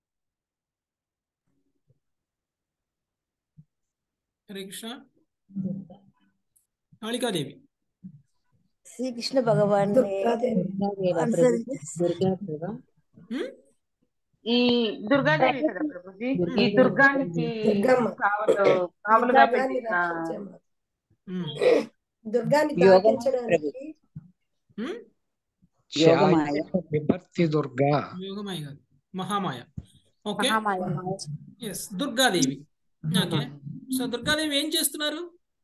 హరే కృష్ణ కాళికాదేవి శ్రీకృష్ణ భగవాన్ హ్మ్? ఈ దుర్గాదేవి కదా ప్రభుజీ ఈ దుర్గాదేవి. దుర్గానికి దుర్గమ్మ. కావలు కావలుగా దుర్గాన్ని పెట్టిన రక్షించమ్మ. హ్మ్. దుర్గాన్ని యోగమాయ దాటించడానికి హ్మ్? యోగమాయ. విభక్తి దుర్గా యోగమాయ కాదు మహామాయ ఓకే మహామాయ yes Durgadevi okay so Durgadevi ఏం చేస్తున్నారు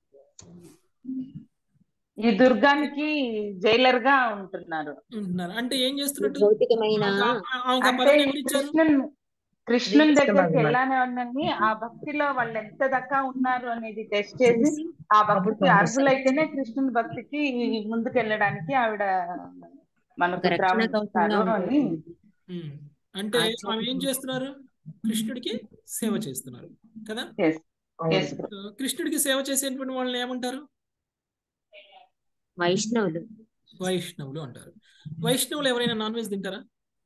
ఈ దుర్గానికి జైలర్ గా ఉంటున్నారు ఉంటున్నారు అంటే ఏం చేస్తున్నట్టు భౌతికమైన ఆమెకు ఆ- ఆమెకు ఆ అంటే పదవిని ఎవరు ఇచ్చారు కృష్ణుని కృష్ణుని దగ్గరికి తీసుకెళ్ళాలి. వెళ్ళాలని ఆ భక్తిలో వాళ్ళు ఎంత దాకా ఉన్నారు అనేది టెస్ట్ చేసి ఆ భక్తికి అర్హులైతేనే కృష్ణుని భక్తికి ముందుకు వెళ్ళడానికి ఆవిడ మనకు ఒక రక్షణ త్రావిస్తారు కవచంగా అని ఉంటుంది. ఉమ్. అంటే ఆచార్య ఆమె ఏం చేస్తున్నారు కృష్ణుడికి సేవ చేస్తున్నారు కదా Yes. Yes. సో కృష్ణుడికి సేవ చేసేటువంటి వాళ్ళని ఏమంటారు వైష్ణవులు వైష్ణవులు అంటారు వైష్ణవులు ఎవరైనా నాన్ వెజ్ తింటారా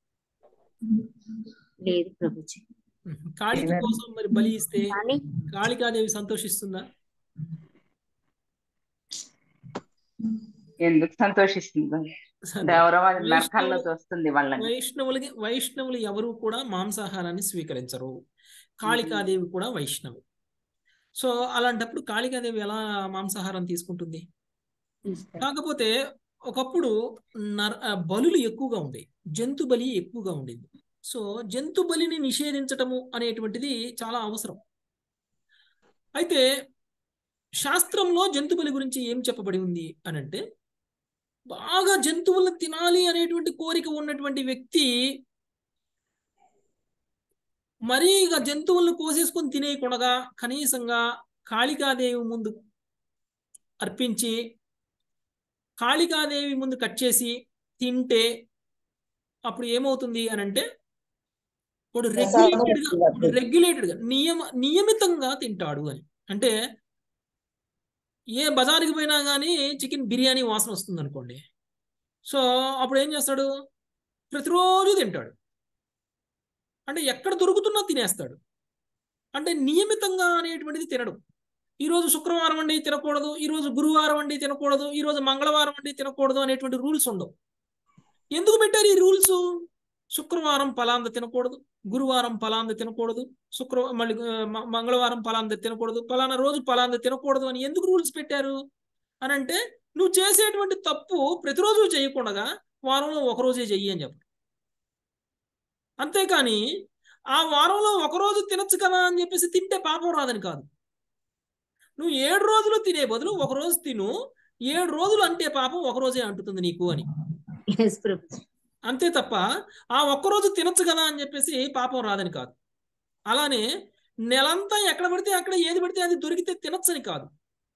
లేదు ప్రభుజీ ఉమ్. కాళిక కోసం మరి బలి ఇస్తే కానీ కాళికాదేవి సంతోషిస్తుందా ఎందుకు సంతోషిస్తుంది సరే. ఎవరో వాళ్ళ నరకాల్లో వైష్ణవులు తోస్తుంది వాళ్ళని వైష్ణవులకి వైష్ణవులు ఎవరు కూడా మాంసాహారాన్ని స్వీకరించరు కాళికాదేవి కూడా వైష్ణవి సో అలాంటప్పుడు కాళికాదేవి ఎలా మాంసాహారం తీసుకుంటుంది కాకపోతే ఒకప్పుడు నర ఆ, బలులు ఎక్కువగా ఉండేవి జంతు బలి ఎక్కువగా ఉండేది సో జంతు బలిని నిషేధించటము అనేటువంటిది చాలా అవసరం అయితే శాస్త్రంలో జంతు బలి గురించి ఏం చెప్పబడి ఉంది అని అంటే బాగా జంతువులను తినాలి అనేటువంటి కోరిక ఉన్నటువంటి వ్యక్తి మరీ ఇక జంతువులను కోసేసుకొని తినేయకుండా కనీసంగా కాళికాదేవి ముందు అర్పించి కాళికాదేవి ముందు కట్ చేసి తింటే అప్పుడు ఏమవుతుంది అని అంటే వాడు రెగ్యులేటెడ్గా వాడు రెగ్యులేటెడ్గా నియమ నియమితంగా తింటాడు అని అంటే ఏ బజార్కి పోయినా కానీ చికెన్ బిర్యానీ వాసన వస్తుంది అనుకోండి సో అప్పుడు ఏం చేస్తాడు ప్రతిరోజు తింటాడు అంటే ఎక్కడ దొరుకుతున్నా తినేస్తాడు అంటే నియమితంగా అనేటువంటిది తినడు ఈరోజు శుక్రవారం అండి తినకూడదు ఈరోజు గురువారం అండి తినకూడదు ఈరోజు మంగళవారం అండి తినకూడదు అనేటువంటి రూల్స్ ఉండవు ఎందుకు పెట్టారు ఈ రూల్స్ శుక్రవారం పలాంద తినకూడదు గురువారం పలాంద తినకూడదు శుక్ర మళ్ళీ ఆ, మ- మంగళవారం పలాంద తినకూడదు పలానా రోజు పలాంద తినకూడదు అని ఎందుకు రూల్స్ పెట్టారు అని అంటే నువ్వు చేసేటువంటి తప్పు ప్రతిరోజు చేయకుండా వారంలో ఒక రోజే చెయ్యి అని చెప్పు అంతేకాని ఆ వారంలో ఒక రోజు తినొచ్చు కదా అని చెప్పేసి తింటే పాపం రాదని కాదు నువ్వు ఏడు రోజులు తినే బదులు ఒక రోజు తిను ఏడు రోజులు అంటే పాపం ఒక రోజే అంటుతుంది నీకు అని ఎస్ ప్రభుజీ అంతే తప్ప ఆ ఒక్కరోజు తినొచ్చు కదా అని చెప్పేసి పాపం రాదని కాదు అలానే నెలంతా ఎక్కడ పడితే అక్కడ ఏది పడితే అది దొరికితే తినొచ్చని కాదు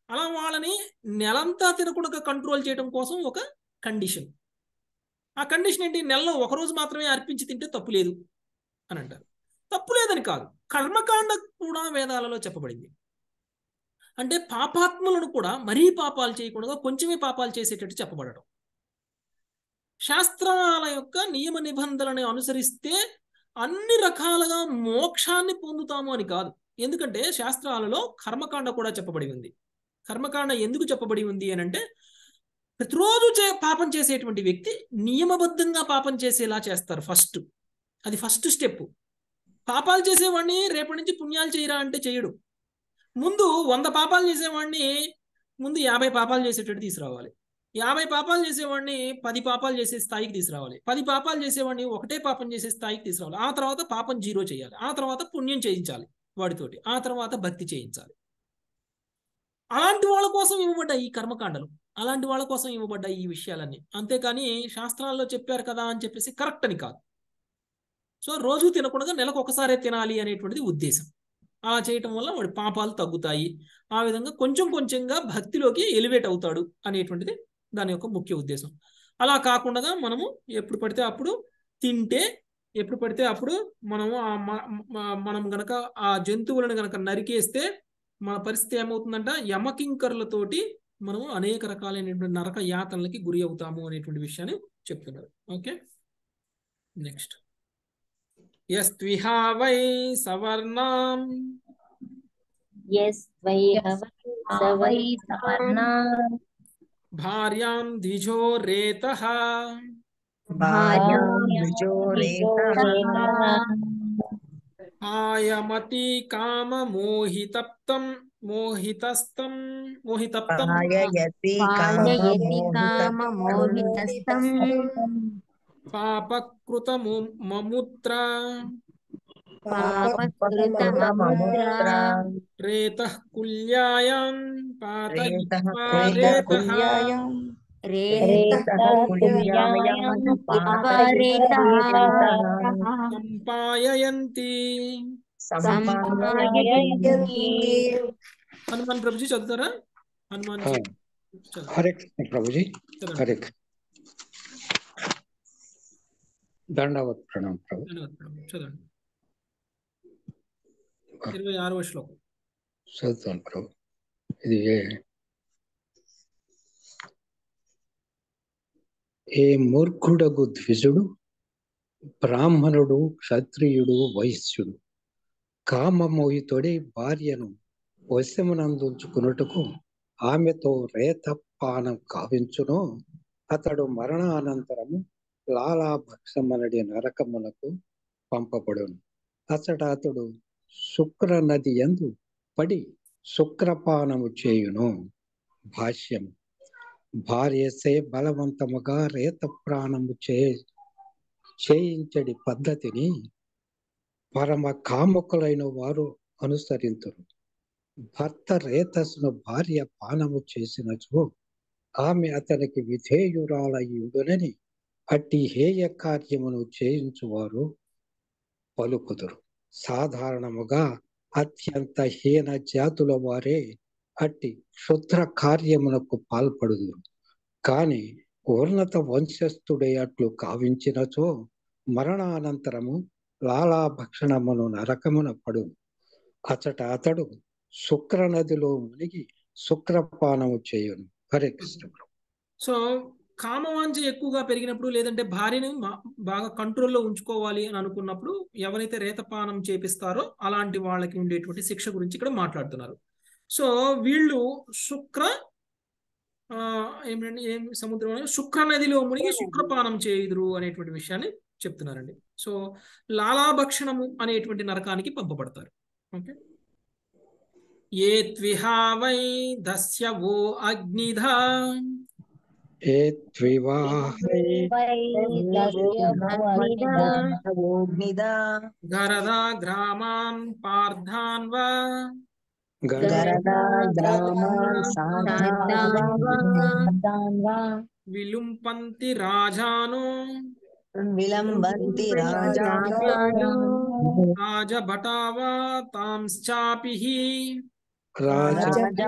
అలా వాళ్ళని నెలంతా తినకుండా కంట్రోల్ చేయడం కోసం ఒక కండిషన్ ఆ కండిషన్ ఏంటి నెలలో ఒక రోజు మాత్రమే అర్పించి తింటే తప్పు లేదు అని అంటారు తప్పు లేదని కాదు కర్మకాండ కూడా వేదాలలో చెప్పబడింది అంటే పాపాత్ములను కూడా మరీ పాపాలు చేయకుండా కొంచెమే పాపాలు చేసేటట్టు చెప్పబడటం శాస్త్రాల యొక్క నియమ నిబంధనలను అనుసరిస్తే అన్ని రకాలుగా మోక్షాన్ని పొందుతాము అని కాదు ఎందుకంటే శాస్త్రాలలో కర్మకాండ కూడా చెప్పబడి ఉంది కర్మకాండ ఎందుకు చెప్పబడి ఉంది అని అంటే ప్రతిరోజు చే పాపం చేసేటువంటి వ్యక్తి నియమబద్ధంగా పాపం చేసేలా చేస్తారు ఫస్ట్ అది ఫస్ట్ స్టెప్ పాపాలు చేసేవాడిని రేపటి నుంచి పుణ్యాలు చేయరా అంటే చేయడు ముందు వంద పాపాలు చేసేవాడిని ముందు యాభై పాపాలు చేసేటట్టు తీసుకురావాలి యాభై పాపాలు చేసేవాడిని పది పాపాలు చేసే స్థాయికి తీసుకురావాలి పది పాపాలు చేసేవాడిని ఒకటే పాపం చేసే స్థాయికి తీసుకురావాలి ఆ తర్వాత పాపం జీరో చేయాలి ఆ తర్వాత పుణ్యం చేయించాలి వాడితోటి ఆ తర్వాత భక్తి చేయించాలి అలాంటి వాళ్ళ కోసం ఇవ్వబడ్డాయి ఈ కర్మకాండలు అలాంటి వాళ్ళ కోసం ఇవ్వబడ్డాయి ఈ విషయాలన్నీ అంతేకాని శాస్త్రాల్లో చెప్పారు కదా అని చెప్పేసి కరెక్ట్ అని కాదు సో రోజు తినకుండా నెలకు ఒకసారే తినాలి అనేటువంటిది ఉద్దేశం అలా చేయటం వల్ల వాడి పాపాలు తగ్గుతాయి ఆ విధంగా కొంచెం కొంచెంగా భక్తిలోకి ఎలివేట్ అవుతాడు అనేటువంటిది దాని యొక్క ముఖ్య ఉద్దేశం అలా కాకుండా మనము ఎప్పుడు పడితే అప్పుడు తింటే ఎప్పుడు పడితే అప్పుడు మనము ఆ మనం గనక ఆ జంతువులను గనక నరికేస్తే మన పరిస్థితి ఏమవుతుందంట యమకింకర్లతోటి మనము అనేక రకాలైనటువంటి నరక యాతనలకి గురి అవుతాము అనేటువంటి విషయాన్ని చెప్తున్నారు ఓకే నెక్స్ట్ యస్త్విహా వై సవర్ణాం వై సవర్ణ భార్యాం ద్విజో రేతః ఆయమతి కామ మోహితప్తం మోహితస్తం మోహితప్తం పాయయతి కామ మోహితస్థం పాపకృత మముత్ర పాపకృతమముద్రా రేత కుల్యాయాం పాతయిత్వా రేతః రేతః సంపాయయంతి హనుమాన్ ప్రభుజీ చదువుతారా హనుమాన్ జీ చదువు హరే కృష్ణ ప్రభుజీ హరే కృష్ణ దండవత్ ప్రణాం ప్రభు ధన్యవాదాలు ప్రభు. చదవండి ఇరవై ఆరవ శ్లోకం చదువుతాను ప్రభు ఇది ఏ మూర్ఖుడగు ద్విజుడు బ్రాహ్మణుడు క్షత్రియుడు వైశ్యుడు కామమోహితుడి భార్యను వశమునందుంచుకున్నట్టుకు ఆమెతో రేతపానం కావించును అతడు మరణానంతరము లాలాభక్షమనడి నరకమునకు పంపబడును అతడు అతడు శుక్ర నది ఎందు పడి శుక్రపానము చేయును భాష్యం భార్యసే బలవంతముగా రేత ప్రాణము చే చేయించడి పద్ధతిని పరమ కాముకులైన వారు అనుసరింతురు భర్త రేతస్సును భార్య పానము చేసినచో ఆమె అతనికి విధేయురాలయ్యుడునని అట్టి హేయ కార్యమును చేయించువారు పలుకుదురు సాధారణముగా అత్యంత హీన జాతుల వారే అట్టి క్షుద్ర కార్యమునకు పాల్పడుదురు కాని ఉన్నత వంశస్థుడే అట్లు కావించినచో మరణానంతరము లాలాభక్షణమును నరకమున పడు అచట అతడు శుక్ర నదిలో మునిగి శుక్రపానము చేయును హరే కృష్ణ ప్రభు. సో కామవాంఛ ఎక్కువగా పెరిగినప్పుడు లేదంటే భార్యను మా- బాగా కంట్రోల్లో ఉంచుకోవాలి అని అనుకున్నప్పుడు ఎవరైతే రేతపానం చేపిస్తారో అలాంటి వాళ్ళకి ఉండేటువంటి శిక్ష గురించి ఇక్కడ మాట్లాడుతున్నారు సో వీళ్ళు శుక్ర ఆ, ఏమిటండి ఏం సముద్రం అనేది శుక్ర నదిలో మునిగి శుక్రపానం చేయుదురు అనేటువంటి విషయాన్ని చెప్తున్నారండి సో లాలాభక్షణము అనేటువంటి నరకానికి పంపబడతారు ఓకే ఏ త్విహా వై దస్య ఓ అగ్నిధా ఏ త్వివాహై గరదా గ్రామాన్ పార్థాన్ వా విలుంపంతి రాజాను విలంబంతి రాజా రాజభటావా తాంశ్చాపి రాజ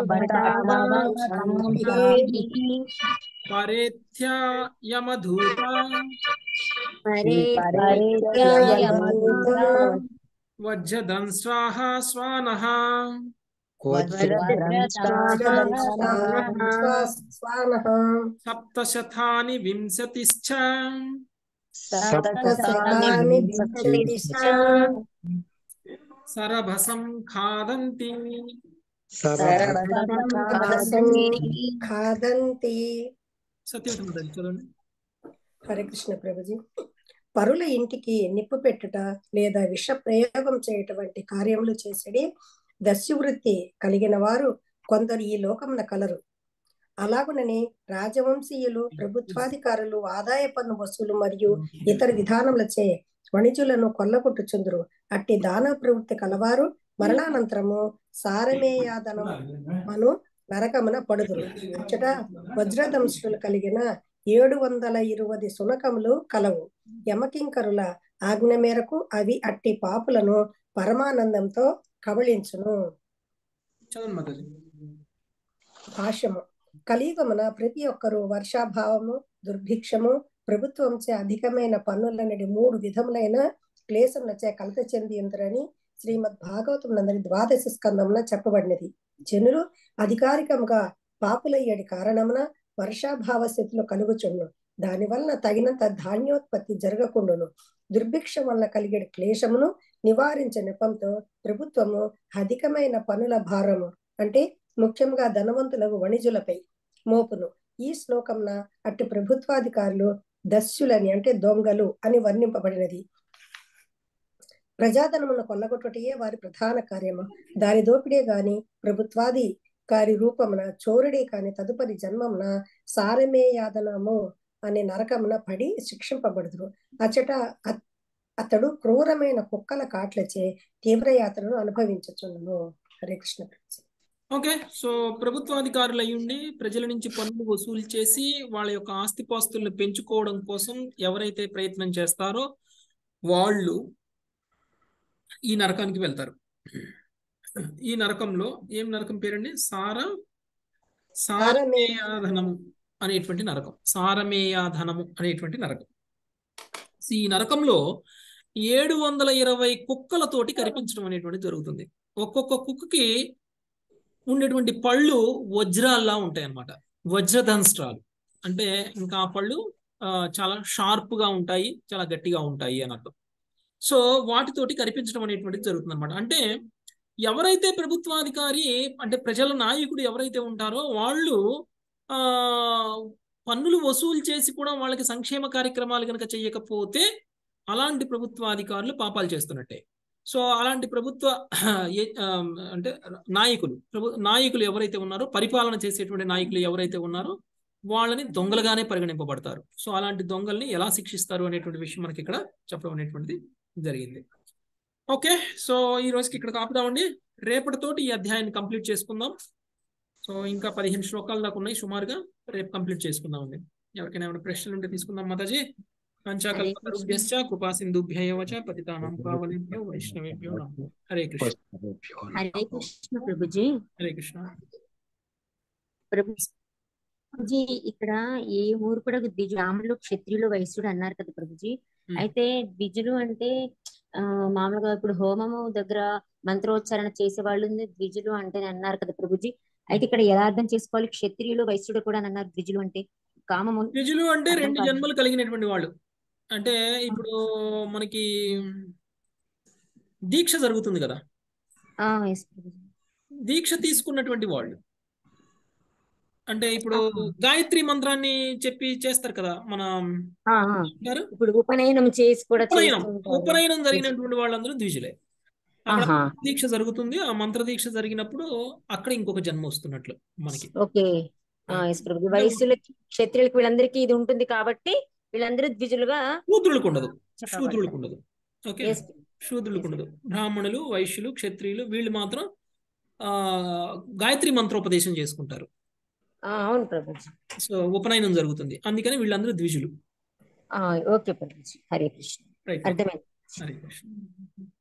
పరేథ్యాయమధూత వజ్రదంశ్రాః స్వానః స్వానః సప్తశతాని వింశతిశ్చ సప్తశతాని వింశతిశ్చ సరభసం ఖాదంతి ఖాదంతి సత్యవతి చదవండి హరే కృష్ణ ప్రభుజీ పరుల ఇంటికి నిప్పు పెట్టుట లేదా విష ప్రయోగం చేయటం వంటి కార్యములు చేసేది దస్యువృత్తి కలిగిన వారు కొందరు ఈ లోకమున కలరు అలాగునని రాజవంశీయులు ప్రభుత్వాధికారులు ఆదాయ పన్ను వసూలు మరియు ఇతర విధానములచే వణిజులను కొల్లగొట్టుచుందురు అట్టి దాన ప్రవృత్తి కలవారు మరణానంతరము సారమేయాదనము మను నరకమున పడుదురు అచ్చట వజ్రదంశులు కలిగిన ఏడు వందల ఇరువది సునకములు కలవు యమకింకరుల ఆజ్ఞ మేరకు అవి అట్టి పాపులను పరమానందంతో కబళించును చదవండి మాతాజీ భాష్యము కలియుగమున ప్రతి ఒక్కరూ వర్షాభావము దుర్భిక్షము ప్రభుత్వంచే అధికమైన పన్నులనడి మూడు విధములైన క్లేశములచే కలత చెంది ఉందరని శ్రీమద్ భాగవతం నందరి ద్వాదశ స్కందమున చెప్పబడినది జనులు అధికారికంగా పాపులయ్యడి కారణమున వర్షాభావ స్థితిలో కలుగుచుండు దాని వలన తగినంత ధాన్యోత్పత్తి జరగకుండును దుర్భిక్షం వలన కలిగే క్లేశమును నివారించే నెపంతో ప్రభుత్వము అధికమైన పనుల భారము అంటే ముఖ్యంగా ధనవంతులకు వణిజులపై మోపును ఈ శ్లోకంన అట్టి ప్రభుత్వాధికారులు దస్యులని అంటే దొంగలు అని వర్ణింపబడినది ప్రజాధనమును కొల్లగొట్టుటయే వారి ప్రధాన కార్యము దాని దోపిడే గాని ప్రభుత్వాది కారి రూపమున చోరుడే కాని తదుపరి జన్మమున సారమేయాదనము అనే నరకమున పడి శిక్షింపబడుదురు అచ్చట అ- అతడు క్రూరమైన కుక్కల కాట్లచే తీవ్రయాత్రను అనుభవించుచుండును హరే కృష్ణ ప్రభుజీ. ఓకే సో ప్రభుత్వాధికారులు అయ్యుండి ప్రజల నుంచి పన్నులు వసూలు చేసి వాళ్ళ యొక్క ఆస్తిపాస్తులను పెంచుకోవడం కోసం ఎవరైతే ప్రయత్నం చేస్తారో వాళ్ళు ఈ నరకానికి వెళ్తారు ఈ నరకంలో ఏం నరకం పేరండి సార సారమేయాధనము అనేటువంటి నరకం సారమేయాధనము అనేటువంటి నరకం ఈ నరకంలో ఏడు వందల ఇరవై కుక్కలతోటి కనిపించడం అనేటువంటి జరుగుతుంది ఒక్కొక్క కుక్కకి ఉండేటువంటి పళ్ళు వజ్రాల్లా ఉంటాయి అన్నమాట వజ్రదంస్ట్రాలు అంటే ఇంకా ఆ పళ్ళు ఆ, చాలా షార్ప్ గా ఉంటాయి చాలా గట్టిగా ఉంటాయి అని అర్థం సో వాటితోటి కనిపించడం అనేటువంటిది జరుగుతుంది అనమాట అంటే ఎవరైతే ప్రభుత్వాధికారి అంటే ప్రజల నాయకుడు ఎవరైతే ఉంటారో వాళ్ళు ఆ పన్నులు వసూలు చేసి కూడా వాళ్ళకి సంక్షేమ కార్యక్రమాలు కనుక చేయకపోతే అలాంటి ప్రభుత్వాధికారులు పాపాలు చేస్తున్నట్టే సో అలాంటి ప్రభుత్వ ఏ- ఆ, అంటే నాయకులు ప్రభు నాయకులు ఎవరైతే ఉన్నారో పరిపాలన చేసేటువంటి నాయకులు ఎవరైతే ఉన్నారో వాళ్ళని దొంగలుగానే పరిగణింపబడతారు సో అలాంటి దొంగల్ని ఎలా శిక్షిస్తారు అనేటువంటి విషయం మనకి ఇక్కడ చెప్పడం అనేటువంటిది జరిగింది ఓకే సో ఈ రోజుకి ఇక్కడ ఆపుదామండి రేపటితోటి ఈ అధ్యాయాన్ని కంప్లీట్ చేసుకుందాం సో ఇంకా పదిహేను శ్లోకాలు దాకా ఉన్నాయి సుమారుగా రేపు కంప్లీట్ చేసుకుందామండి ఎవరికైనా ఏమైనా ప్రశ్నలు ఉంటే తీసుకుందాం మాతాజీ పంచాకల్పతరుభ్యశ్చ కృపా సింధుభ్యవ చ పతితానాం పావనేభ్యో వైష్ణవేభ్యో నమః హరే కృష్ణ హరే కృష్ణ ప్రభుజీ హరే కృష్ణ ప్రభుజీ ఇక్కడ ఏ మూర్ఖుడు ద్విజు రాములు క్షత్రియులు వైశ్యుడు అన్నారు కదా ప్రభుజీ Hmm. అయితే ద్విజులు అంటే ఆ మామూలుగా ఇప్పుడు హోమము దగ్గర మంత్రోచ్చారణ చేసే వాళ్ళు ద్విజులు అంటే అన్నారు కదా ప్రభుజీ అయితే ఇక్కడ ఎలా అర్థం చేసుకోవాలి క్షత్రియులు వైశ్యుడు కూడా అని అన్నారు ద్విజులు అంటే కామము ద్విజులు అంటే అర్థం రెండు కాదు. జన్మలు కలిగినటువంటి వాళ్ళు అంటే ఇప్పుడు మనకి దీక్ష జరుగుతుంది కదా ఆ ఎస్ ప్రభుజీ దీక్ష తీసుకున్నటువంటి వాళ్ళు అంటే ఇప్పుడు గాయత్రి మంత్రాన్ని చెప్పి చేస్తారు కదా మన ఆ, ఆ. అంటారు ఇప్పుడు ఉపనయనం చేసి కూడా ఉపనయనం చేస్తూ ఉంటారు. ఉపనయనం జరిగినటువంటి వాళ్ళందరూ ద్విజులే అక్కడ ఆహా. దీక్ష జరుగుతుంది ఆ మంత్ర దీక్ష జరిగినప్పుడు అక్కడ ఇంకొక జన్మ వస్తున్నట్లు మనకి ఓకే ఆ ఎస్ ప్రభుజీ వైశ్యులకి క్షత్రియులకి వీళ్ళందరికీ ఇది ఉంటుంది కాబట్టి వీళ్ళందరూ ద్విజులుగా శూద్రులకు ఉండదు చెప్పబడతారు. శూద్రులకు ఉండదు ఓకే Yes. శూద్రులకు ఉండదు బ్రాహ్మణులు వైశ్యులు క్షత్రియులు వీళ్ళు మాత్రం ఆ గాయత్రి మంత్రోపదేశం చేసుకుంటారు ఆ, అవును ప్రభుజీ సో ఉపనయనం జరుగుతుంది అందుకని వీళ్ళందరూ ద్విజులు ఆ, ఓకే ప్రభుజీ హరే కృష్ణ రైట్ అర్థమైంది హరే కృష్ణ